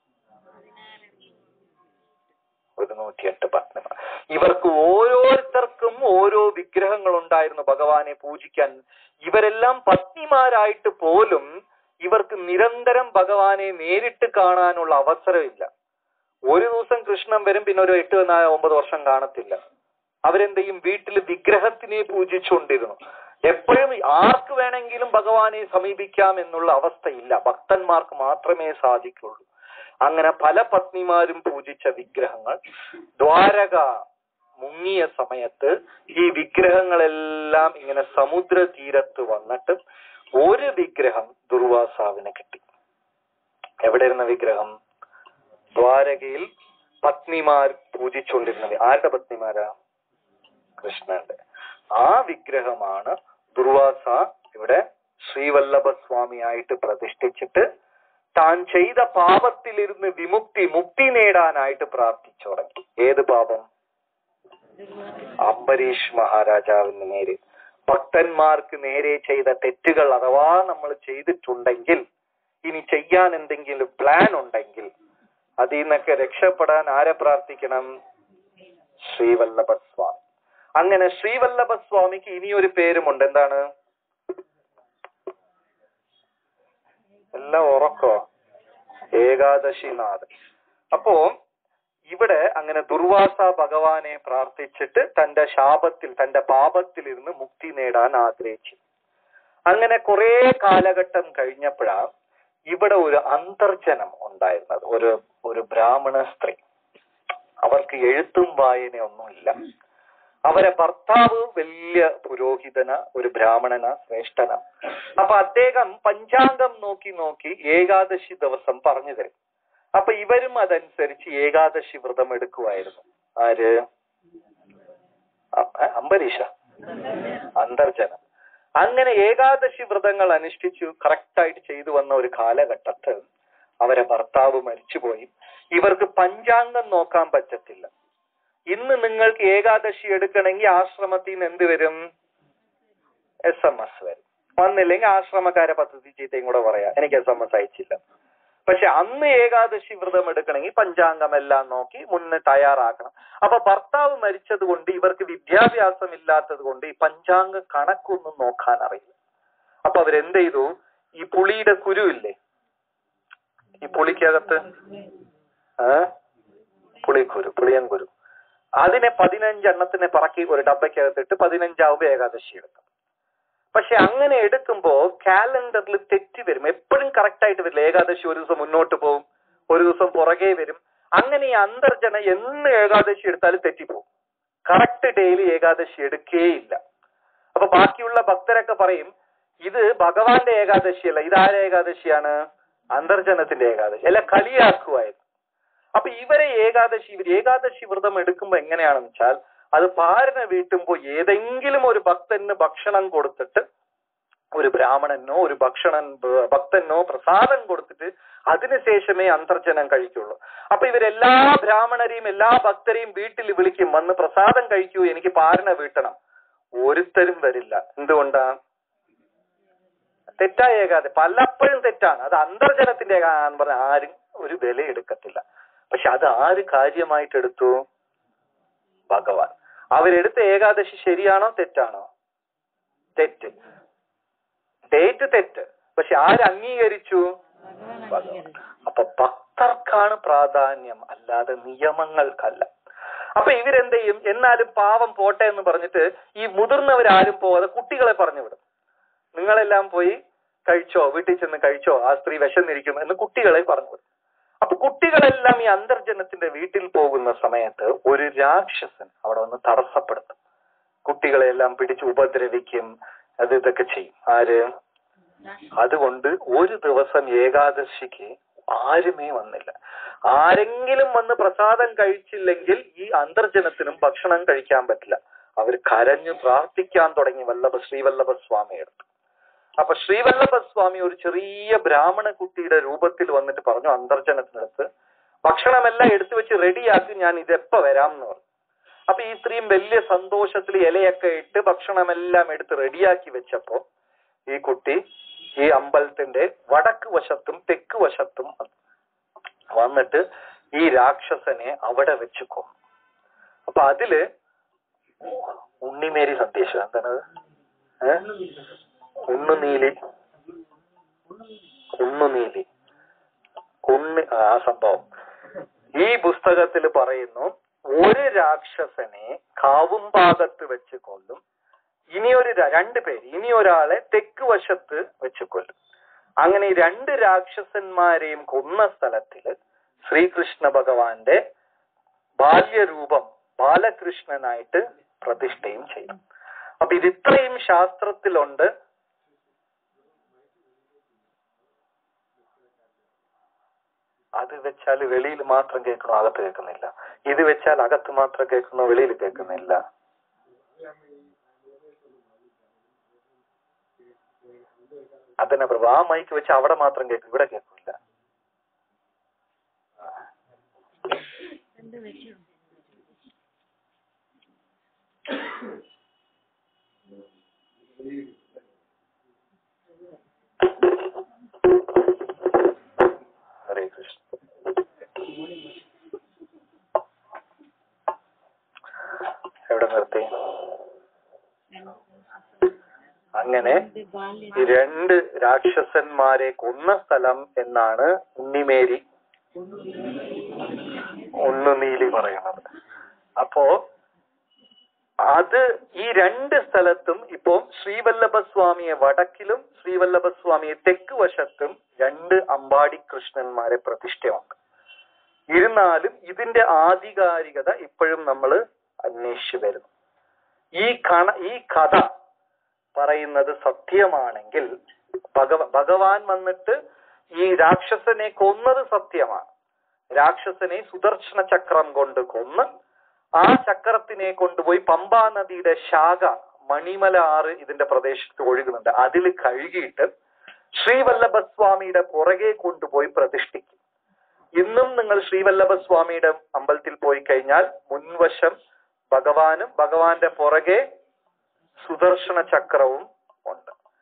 ഒരുന്നൂറ്റിയെട്ട് പത്നിമാർ ഇവർക്ക് ഓരോരുത്തർക്കും ഓരോ വിഗ്രഹങ്ങൾ ഉണ്ടായിരുന്നു ഭഗവാനെ പൂജിക്കാൻ ഇവരെല്ലാം പത്നിമാരായിട്ട് പോലും ഇവർക്ക് നിരന്തരം ഭഗവാനെ നേരിട്ട് കാണാനുള്ള അവസരമില്ല ഒരു ദിവസം കൃഷ്ണൻ വരും പിന്നെ ഒരു എട്ട് നാ ഒമ്പത് വർഷം കാണത്തില്ല അവരെന്ത് ചെയ്യും വീട്ടിൽ വിഗ്രഹത്തിനെ പൂജിച്ചുകൊണ്ടിരുന്നു എപ്പോഴും ആർക്ക് വേണമെങ്കിലും ഭഗവാനെ സമീപിക്കാം എന്നുള്ള അവസ്ഥയില്ല ഭക്തന്മാർക്ക് മാത്രമേ സാധിക്കുള്ളൂ അങ്ങനെ പല പത്നിമാരും പൂജിച്ച വിഗ്രഹങ്ങൾ ദ്വാരക മുങ്ങിയ സമയത്ത് ഈ വിഗ്രഹങ്ങളെല്ലാം ഇങ്ങനെ സമുദ്ര തീരത്ത് വന്നിട്ട് ഒരു വിഗ്രഹം ദുർവാസാവിന് കിട്ടി എവിടെ ഇരുന്ന വിഗ്രഹം ദ്വാരകയിൽ പത്നിമാർ പൂജിച്ചുകൊണ്ടിരുന്നത് ആരുടെ പത്നിമാരാ കൃഷ്ണന്റെ ആ വിഗ്രഹമാണ് ദുർവാസ ഇവിടെ ശ്രീവല്ലഭ സ്വാമിയായിട്ട് പ്രതിഷ്ഠിച്ചിട്ട് താൻ ചെയ്ത പാപത്തിലിരുന്ന് വിമുക്തി മുക്തി നേടാനായിട്ട് പ്രാർത്ഥിച്ചു തുടങ്ങി ഏത് പാപം അംബരീഷ് മഹാരാജാവിന് നേരെ ഭക്തന്മാർക്ക് നേരെ ചെയ്ത തെറ്റുകൾ അഥവാ നമ്മൾ ചെയ്തിട്ടുണ്ടെങ്കിൽ ഇനി ചെയ്യാൻ എന്തെങ്കിലും പ്ലാൻ ഉണ്ടെങ്കിൽ അതിൽ നിന്നൊക്കെ രക്ഷപ്പെടാൻ ആരെ പ്രാർത്ഥിക്കണം ശ്രീവല്ലഭ സ്വാമി അങ്ങനെ ശ്രീവല്ലഭ സ്വാമിക്ക് ഇനിയൊരു പേരുമുണ്ട് എന്താണ് എല്ലാം ഉറക്കോ ഏകാദശിനാഥൻ അപ്പോ ഇവിടെ അങ്ങനെ ദുർവാസ ഭഗവാനെ പ്രാർത്ഥിച്ചിട്ട് തന്റെ ശാപത്തിൽ തന്റെ പാപത്തിൽ ഇരുന്ന് മുക്തി നേടാൻ ആഗ്രഹിച്ചു അങ്ങനെ കുറെ കാലഘട്ടം കഴിഞ്ഞപ്പോഴാ ഇവിടെ ഒരു അന്തർജനം ഉണ്ടായിരുന്നത് ഒരു ഒരു ബ്രാഹ്മണ സ്ത്രീ അവർക്ക് എഴുത്തും വായനയൊന്നുമില്ല അവരെ ഭർത്താവ് വലിയ പുരോഹിതന ഒരു ബ്രാഹ്മണന ശ്രേഷ്ഠന അപ്പൊ അദ്ദേഹം പഞ്ചാംഗം നോക്കി നോക്കി ഏകാദശി ദിവസം പറഞ്ഞു തരും അപ്പൊ ഇവരും അതനുസരിച്ച് ഏകാദശി വ്രതം എടുക്കുമായിരുന്നു ആര് അ- ഏ, അംബരീഷ അന്തർജനം അങ്ങനെ ഏകാദശി വ്രതങ്ങൾ അനുഷ്ഠിച്ചു കറക്റ്റായിട്ട് ചെയ്തു വന്ന ഒരു കാലഘട്ടത്ത് അവരെ ഭർത്താവ് മരിച്ചുപോയി ഇവർക്ക് പഞ്ചാംഗം നോക്കാൻ പറ്റത്തില്ല ഇന്ന് നിങ്ങൾക്ക് ഏകാദശി എടുക്കണമെങ്കിൽ ആശ്രമത്തിൽ നിന്ന് എന്ത് വരും എസ് എം എസ് വരും വന്നില്ലെങ്കിൽ ആശ്രമക്കാരെ പദ്ധതി ചീത്തയും കൂടെ പറയാം എനിക്ക് എസ് എം എസ് അയച്ചില്ല പക്ഷെ അന്ന് ഏകാദശി വ്രതം എടുക്കണമെങ്കിൽ പഞ്ചാംഗം എല്ലാം നോക്കി മുന്നേ തയ്യാറാക്കണം അപ്പൊ ഭർത്താവ് മരിച്ചത് കൊണ്ട് ഇവർക്ക് വിദ്യാഭ്യാസം ഇല്ലാത്തത് കൊണ്ട് ഈ പഞ്ചാംഗ കണക്കൊന്നും നോക്കാൻ അറിയില്ല അപ്പൊ അവരെന്ത് ചെയ്തു ഈ പുളിയുടെ കുരു ഇല്ലേ ഈ പുളിക്കകത്ത് ഏ പുളിക്കുരു പുളിയൻ കുരു അതിനെ പതിനഞ്ചെണ്ണത്തിനെ പറക്കി ഒരു ഡബയ്ക്കകത്തിട്ട് പതിനഞ്ചാവുമ്പോ ഏകാദശി എടുക്കും പക്ഷെ അങ്ങനെ എടുക്കുമ്പോ കാലണ്ടറിൽ തെറ്റി വരും എപ്പോഴും കറക്റ്റ് ആയിട്ട് വരില്ല ഏകാദശി ഒരു ദിവസം മുന്നോട്ട് പോകും ഒരു ദിവസം പുറകെ വരും അങ്ങനെ ഈ അന്തർജന എന്ന് ഏകാദശി എടുത്താലും തെറ്റിപ്പോകും കറക്റ്റ് ഡെയിലി ഏകാദശി എടുക്കേയില്ല അപ്പൊ ബാക്കിയുള്ള ഭക്തരൊക്കെ പറയും ഇത് ഭഗവാന്റെ ഏകാദശിയല്ല ഇതാര ഏകാദശിയാണ് അന്തർജനത്തിന്റെ ഏകാദശി അല്ല കളിയാക്കുമായിരുന്നു അപ്പൊ ഇവരെ ഏകാദശി ഇവർ ഏകാദശി വ്രതം എടുക്കുമ്പോ എങ്ങനെയാണെന്ന് വെച്ചാൽ അത് പാരന വീട്ടുമ്പോ ഏതെങ്കിലും ഒരു ഭക്തന് ഭക്ഷണം കൊടുത്തിട്ട് ഒരു ബ്രാഹ്മണനോ ഒരു ഭക്ഷണൻ ഭക്തനോ പ്രസാദം കൊടുത്തിട്ട് അതിനുശേഷമേ അന്തർജനം കഴിക്കുള്ളൂ അപ്പൊ ഇവരെല്ലാ ബ്രാഹ്മണരെയും എല്ലാ ഭക്തരെയും വീട്ടിൽ വിളിക്കും വന്ന് പ്രസാദം കഴിക്കൂ എനിക്ക് പാരണ വീട്ടണം ഒരുത്തരും വരില്ല എന്തുകൊണ്ടാ തെറ്റായ ഏകാദശി പലപ്പോഴും തെറ്റാണ് അത് അന്തർജനത്തിന്റെ ഏകാന്ന് പറഞ്ഞ ആരും ഒരു വില എടുക്കത്തില്ല പക്ഷെ അത് ആര് കാര്യമായിട്ട് എടുത്തു ഭഗവാൻ അവരെടുത്ത ഏകാദശി ശരിയാണോ തെറ്റാണോ തെറ്റ് ഡേറ്റ് തെറ്റ് പക്ഷെ ആര് അംഗീകരിച്ചു ഭഗവാൻ അപ്പൊ ഭക്തർക്കാണ് പ്രാധാന്യം അല്ലാതെ നിയമങ്ങൾക്കല്ല അപ്പൊ ഇവരെന്ത് ചെയ്യും എന്നാലും പാവം പോട്ടെ എന്ന് പറഞ്ഞിട്ട് ഈ മുതിർന്നവരാരും പോവാതെ കുട്ടികളെ പറഞ്ഞു വിടും നിങ്ങളെല്ലാം പോയി കഴിച്ചോ വീട്ടിൽ ചെന്ന് കഴിച്ചോ ആ സ്ത്രീ വിശന്നിരിക്കും എന്ന് കുട്ടികളെ പറഞ്ഞു വിടും അപ്പൊ കുട്ടികളെല്ലാം ഈ അന്തർജനത്തിന്റെ വീട്ടിൽ പോകുന്ന സമയത്ത് ഒരു രാക്ഷസൻ അവിടെ വന്ന് തടസ്സപ്പെടുത്തും കുട്ടികളെല്ലാം പിടിച്ച് ഉപദ്രവിക്കും അത് ഇതൊക്കെ ചെയ്യും ആര് അതുകൊണ്ട് ഒരു ദിവസം ഏകാദശിക്ക് ആരുമേ വന്നില്ല ആരെങ്കിലും വന്ന് പ്രസാദം കഴിച്ചില്ലെങ്കിൽ ഈ അന്തർജനത്തിനും ഭക്ഷണം കഴിക്കാൻ പറ്റില്ല അവർ കരഞ്ഞു പ്രാർത്ഥിക്കാൻ തുടങ്ങി വല്ലഭ ശ്രീവല്ലഭ സ്വാമിയെടുത്ത് അപ്പൊ ശ്രീവല്ലഭ സ്വാമി ഒരു ചെറിയ ബ്രാഹ്മണ കുട്ടിയുടെ രൂപത്തിൽ വന്നിട്ട് പറഞ്ഞു അന്തർജനത്തിനടുത്ത് ഭക്ഷണമെല്ലാം എടുത്തു വെച്ച് റെഡിയാക്കി ഞാൻ ഇതെപ്പ വരാം എന്ന് പറഞ്ഞു അപ്പൊ ഈ സ്ത്രീയും വലിയ സന്തോഷത്തിൽ ഇലയൊക്കെ ഇട്ട് ഭക്ഷണമെല്ലാം എടുത്ത് റെഡിയാക്കി വെച്ചപ്പോ ഈ കുട്ടി ഈ അമ്പലത്തിന്റെ വടക്ക് വശത്തും തെക്ക് വശത്തും വന്നിട്ട് ഈ രാക്ഷസനെ അവിടെ വെച്ച് കൊന്നു അപ്പൊ അതില് ഉണ്ണിമേരി സന്ദേശം എന്താണത് ഏഹ് ഉണ്ണുനീലി ഉണ്ണുനീലി ഉണ്ണി ആ സംഭവം ഈ പുസ്തകത്തിൽ പറയുന്നു ഒരു രാക്ഷസനെ കാവും ഭാഗത്ത് വെച്ച് കൊല്ലും ഇനിയൊരു ര- രണ്ട് പേര് ഇനി ഒരാളെ തെക്ക് വശത്ത് വെച്ച് കൊല്ലും അങ്ങനെ ഈ രണ്ട് രാക്ഷസന്മാരെയും കൊന്ന സ്ഥലത്തില് ശ്രീകൃഷ്ണ ഭഗവാന്റെ ബാല്യരൂപം ബാലകൃഷ്ണനായിട്ട് പ്രതിഷ്ഠയും ചെയ്യും അപ്പൊ ഇത് ഇത്രയും ശാസ്ത്രത്തിലുണ്ട് അത് വെച്ചാൽ വെളിയിൽ മാത്രം കേൾക്കണോ അകത്ത് കേൾക്കുന്നില്ല ഇത് വെച്ചാൽ അകത്ത് മാത്രം കേൾക്കണോ വെളിയിൽ കേൾക്കുന്നില്ല അതന്നെ പ്രഭു ആ മൈക്ക് വെച്ച് അവിടെ മാത്രം കേൾക്കും ഇവിടെ കേൾക്കില്ല ഹരേ കൃഷ്ണ എവിടെ നിർത്തി അങ്ങനെ ഈ രണ്ട് രാക്ഷസന്മാരെ കൊന്ന സ്ഥലം എന്നാണ് ഉണ്ണിമേരി ഉണ്ണുനീലി പറയുന്നത് അപ്പോ അത് ഈ രണ്ട് സ്ഥലത്തും ഇപ്പോ ശ്രീവല്ലഭസ്വാമിയെ വടക്കിലും ശ്രീവല്ലഭസ്വാമിയെ തെക്ക് വശത്തും രണ്ട് അമ്പാടി കൃഷ്ണന്മാരെ പ്രതിഷ്ഠയുണ്ട് ഇരുന്നാലും ഇതിന്റെ ആധികാരികത ഇപ്പോഴും നമ്മൾ അന്വേഷിച്ചു വരുന്നു ഈ കണ ഈ കഥ പറയുന്നത് സത്യമാണെങ്കിൽ ഭഗവ ഭഗവാൻ വന്നിട്ട് ഈ രാക്ഷസനെ കൊന്നത് സത്യമാണ് രാക്ഷസനെ സുദർശന ചക്രം കൊണ്ട് കൊന്ന് ആ ചക്രത്തിനെ കൊണ്ടുപോയി പമ്പാ നദിയുടെ ശാഖ മണിമല ആറ് ഇതിന്റെ പ്രദേശത്ത് ഒഴുകുന്നുണ്ട് അതിൽ കഴുകിയിട്ട് ശ്രീവല്ലഭസ്വാമിയുടെ പുറകെ കൊണ്ടുപോയി പ്രതിഷ്ഠിക്കും ഇന്നും നിങ്ങൾ ശ്രീവല്ലഭസ്വാമിയുടെ അമ്പലത്തിൽ പോയി കഴിഞ്ഞാൽ മുൻവശം ഭഗവാനും ഭഗവാന്റെ പുറകെ സുദർശന ചക്രവും ഉണ്ട്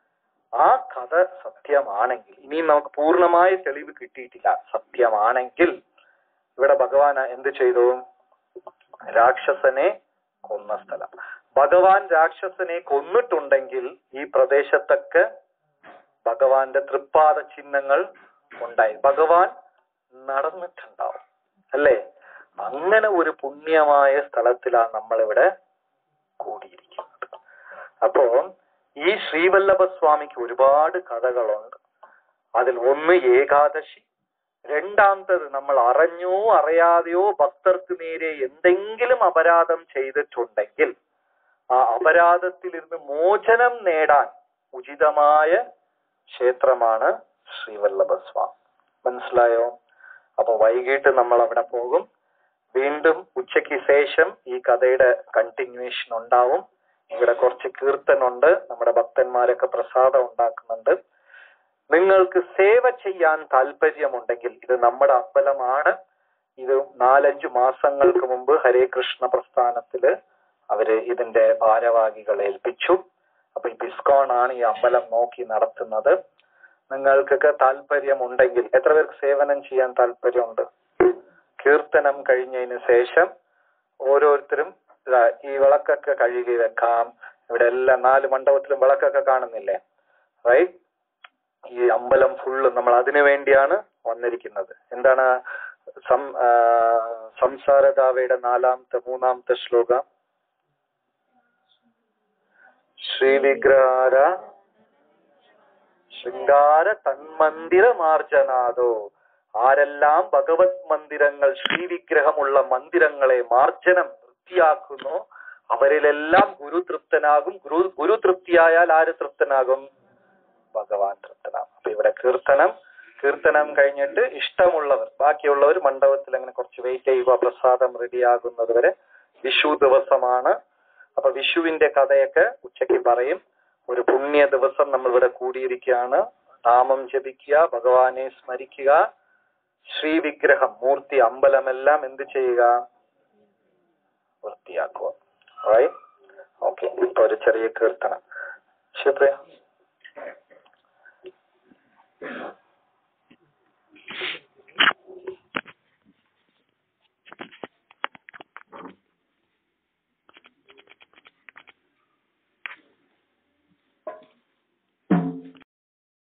ആ കഥ സത്യമാണെങ്കിൽ ഇനിയും നമുക്ക് പൂർണ്ണമായ തെളിവ് കിട്ടിയിട്ടില്ല സത്യമാണെങ്കിൽ ഇവിടെ ഭഗവാൻ എന്ത് ചെയ്തു രാക്ഷസനെ കൊന്ന സ്ഥലം ഭഗവാൻ രാക്ഷസനെ കൊന്നിട്ടുണ്ടെങ്കിൽ ഈ പ്രദേശത്തൊക്കെ ഭഗവാന്റെ തൃപ്പാദ ചിഹ്നങ്ങൾ ഉണ്ടായി ഭഗവാൻ നടന്നിട്ടുണ്ടാവും അല്ലേ അങ്ങനെ ഒരു പുണ്യമായ സ്ഥലത്തിലാണ് നമ്മളിവിടെ കൂടിയിരിക്കുന്നത് അപ്പോ ഈ ശ്രീവല്ലഭ സ്വാമിക്ക് ഒരുപാട് കഥകളുണ്ട് അതിൽ ഒന്ന് ഏകാദശി രണ്ടാമത്തത് നമ്മൾ അറിഞ്ഞോ അറിയാതെയോ ഭക്തർക്ക് നേരെ എന്തെങ്കിലും അപരാധം ചെയ്തിട്ടുണ്ടെങ്കിൽ ആ അപരാധത്തിൽ നിന്ന് മോചനം നേടാൻ ഉചിതമായ ക്ഷേത്രമാണ് ശ്രീവല്ലഭ സ്വാമി മനസ്സിലായോ അപ്പൊ വൈകിട്ട് നമ്മൾ അവിടെ പോകും വീണ്ടും ഉച്ചയ്ക്ക് ശേഷം ഈ കഥയുടെ കണ്ടിന്യൂവേഷൻ ഉണ്ടാവും ഇവിടെ കുറച്ച് കീർത്തനുണ്ട് നമ്മുടെ ഭക്തന്മാരൊക്കെ പ്രസാദം ഉണ്ടാക്കുന്നുണ്ട് നിങ്ങൾക്ക് സേവ ചെയ്യാൻ താല്പര്യമുണ്ടെങ്കിൽ ഇത് നമ്മുടെ അമ്പലമാണ് ഇത് നാലഞ്ചു മാസങ്ങൾക്ക് മുമ്പ് ഹരേ കൃഷ്ണ പ്രസ്ഥാനത്തില് അവര് ഇതിന്റെ ഭാരവാഹികളെ ഏൽപ്പിച്ചു അപ്പൊ ഈ ബിസ്കോൺ ആണ് ഈ അമ്പലം നോക്കി നടത്തുന്നത് നിങ്ങൾക്കൊക്കെ താല്പര്യമുണ്ടെങ്കിൽ എത്ര പേർക്ക് സേവനം ചെയ്യാൻ താല്പര്യമുണ്ട് കീർത്തനം കഴിഞ്ഞതിന് ശേഷം ഓരോരുത്തരും ഇതാ ഈ വിളക്കൊക്കെ കഴുകി വെക്കാം ഇവിടെ എല്ലാം നാല് മണ്ഡപത്തിലും വിളക്കൊക്കെ കാണുന്നില്ലേ റൈറ്റ് ഈ അമ്പലം ഫുള്ള് നമ്മൾ അതിനു വേണ്ടിയാണ് വന്നിരിക്കുന്നത് എന്താണ് സം ആ, സംസാരദാവയുടെ നാലാമത്തെ മൂന്നാമത്തെ ശ്ലോകം ശ്രീവിഗ്രഹാര ശൃംഗാര തന്മന്ദിര മാർജനാദോ ആരെല്ലാം ഭഗവത് മന്ദിരങ്ങൾ ശ്രീവിഗ്രഹമുള്ള മന്ദിരങ്ങളെ മാർജനം വൃത്തിയാക്കുന്നു അവരിലെല്ലാം ഗുരു തൃപ്തനാകും ഗുരു ഗുരു തൃപ്തിയായാൽ ആര് തൃപ്തനാകും ഭഗവാൻ തൃപ്തനാകും അപ്പൊ ഇവിടെ കീർത്തനം കീർത്തനം കഴിഞ്ഞിട്ട് ഇഷ്ടമുള്ളവർ ബാക്കിയുള്ളവർ മണ്ഡപത്തിൽ അങ്ങനെ കുറച്ച് വെയിറ്റ് ചെയ്യുക പ്രസാദം റെഡിയാകുന്നത് വരെ വിഷു ദിവസമാണ് അപ്പൊ വിഷുവിന്റെ കഥയൊക്കെ ഉച്ചയ്ക്ക് പറയും ഒരു പുണ്യ ദിവസം നമ്മൾ ഇവിടെ കൂടിയിരിക്കുകയാണ് നാമം ജപിക്കുക ഭഗവാനെ സ്മരിക്കുക ശ്രീവിഗ്രഹം മൂർത്തി അമ്പലമെല്ലാം എന്ത് ചെയ്യുക വൃത്തിയാക്കുക ഓക്കെ ഇപ്പൊ ഒരു ചെറിയ കീർത്തനം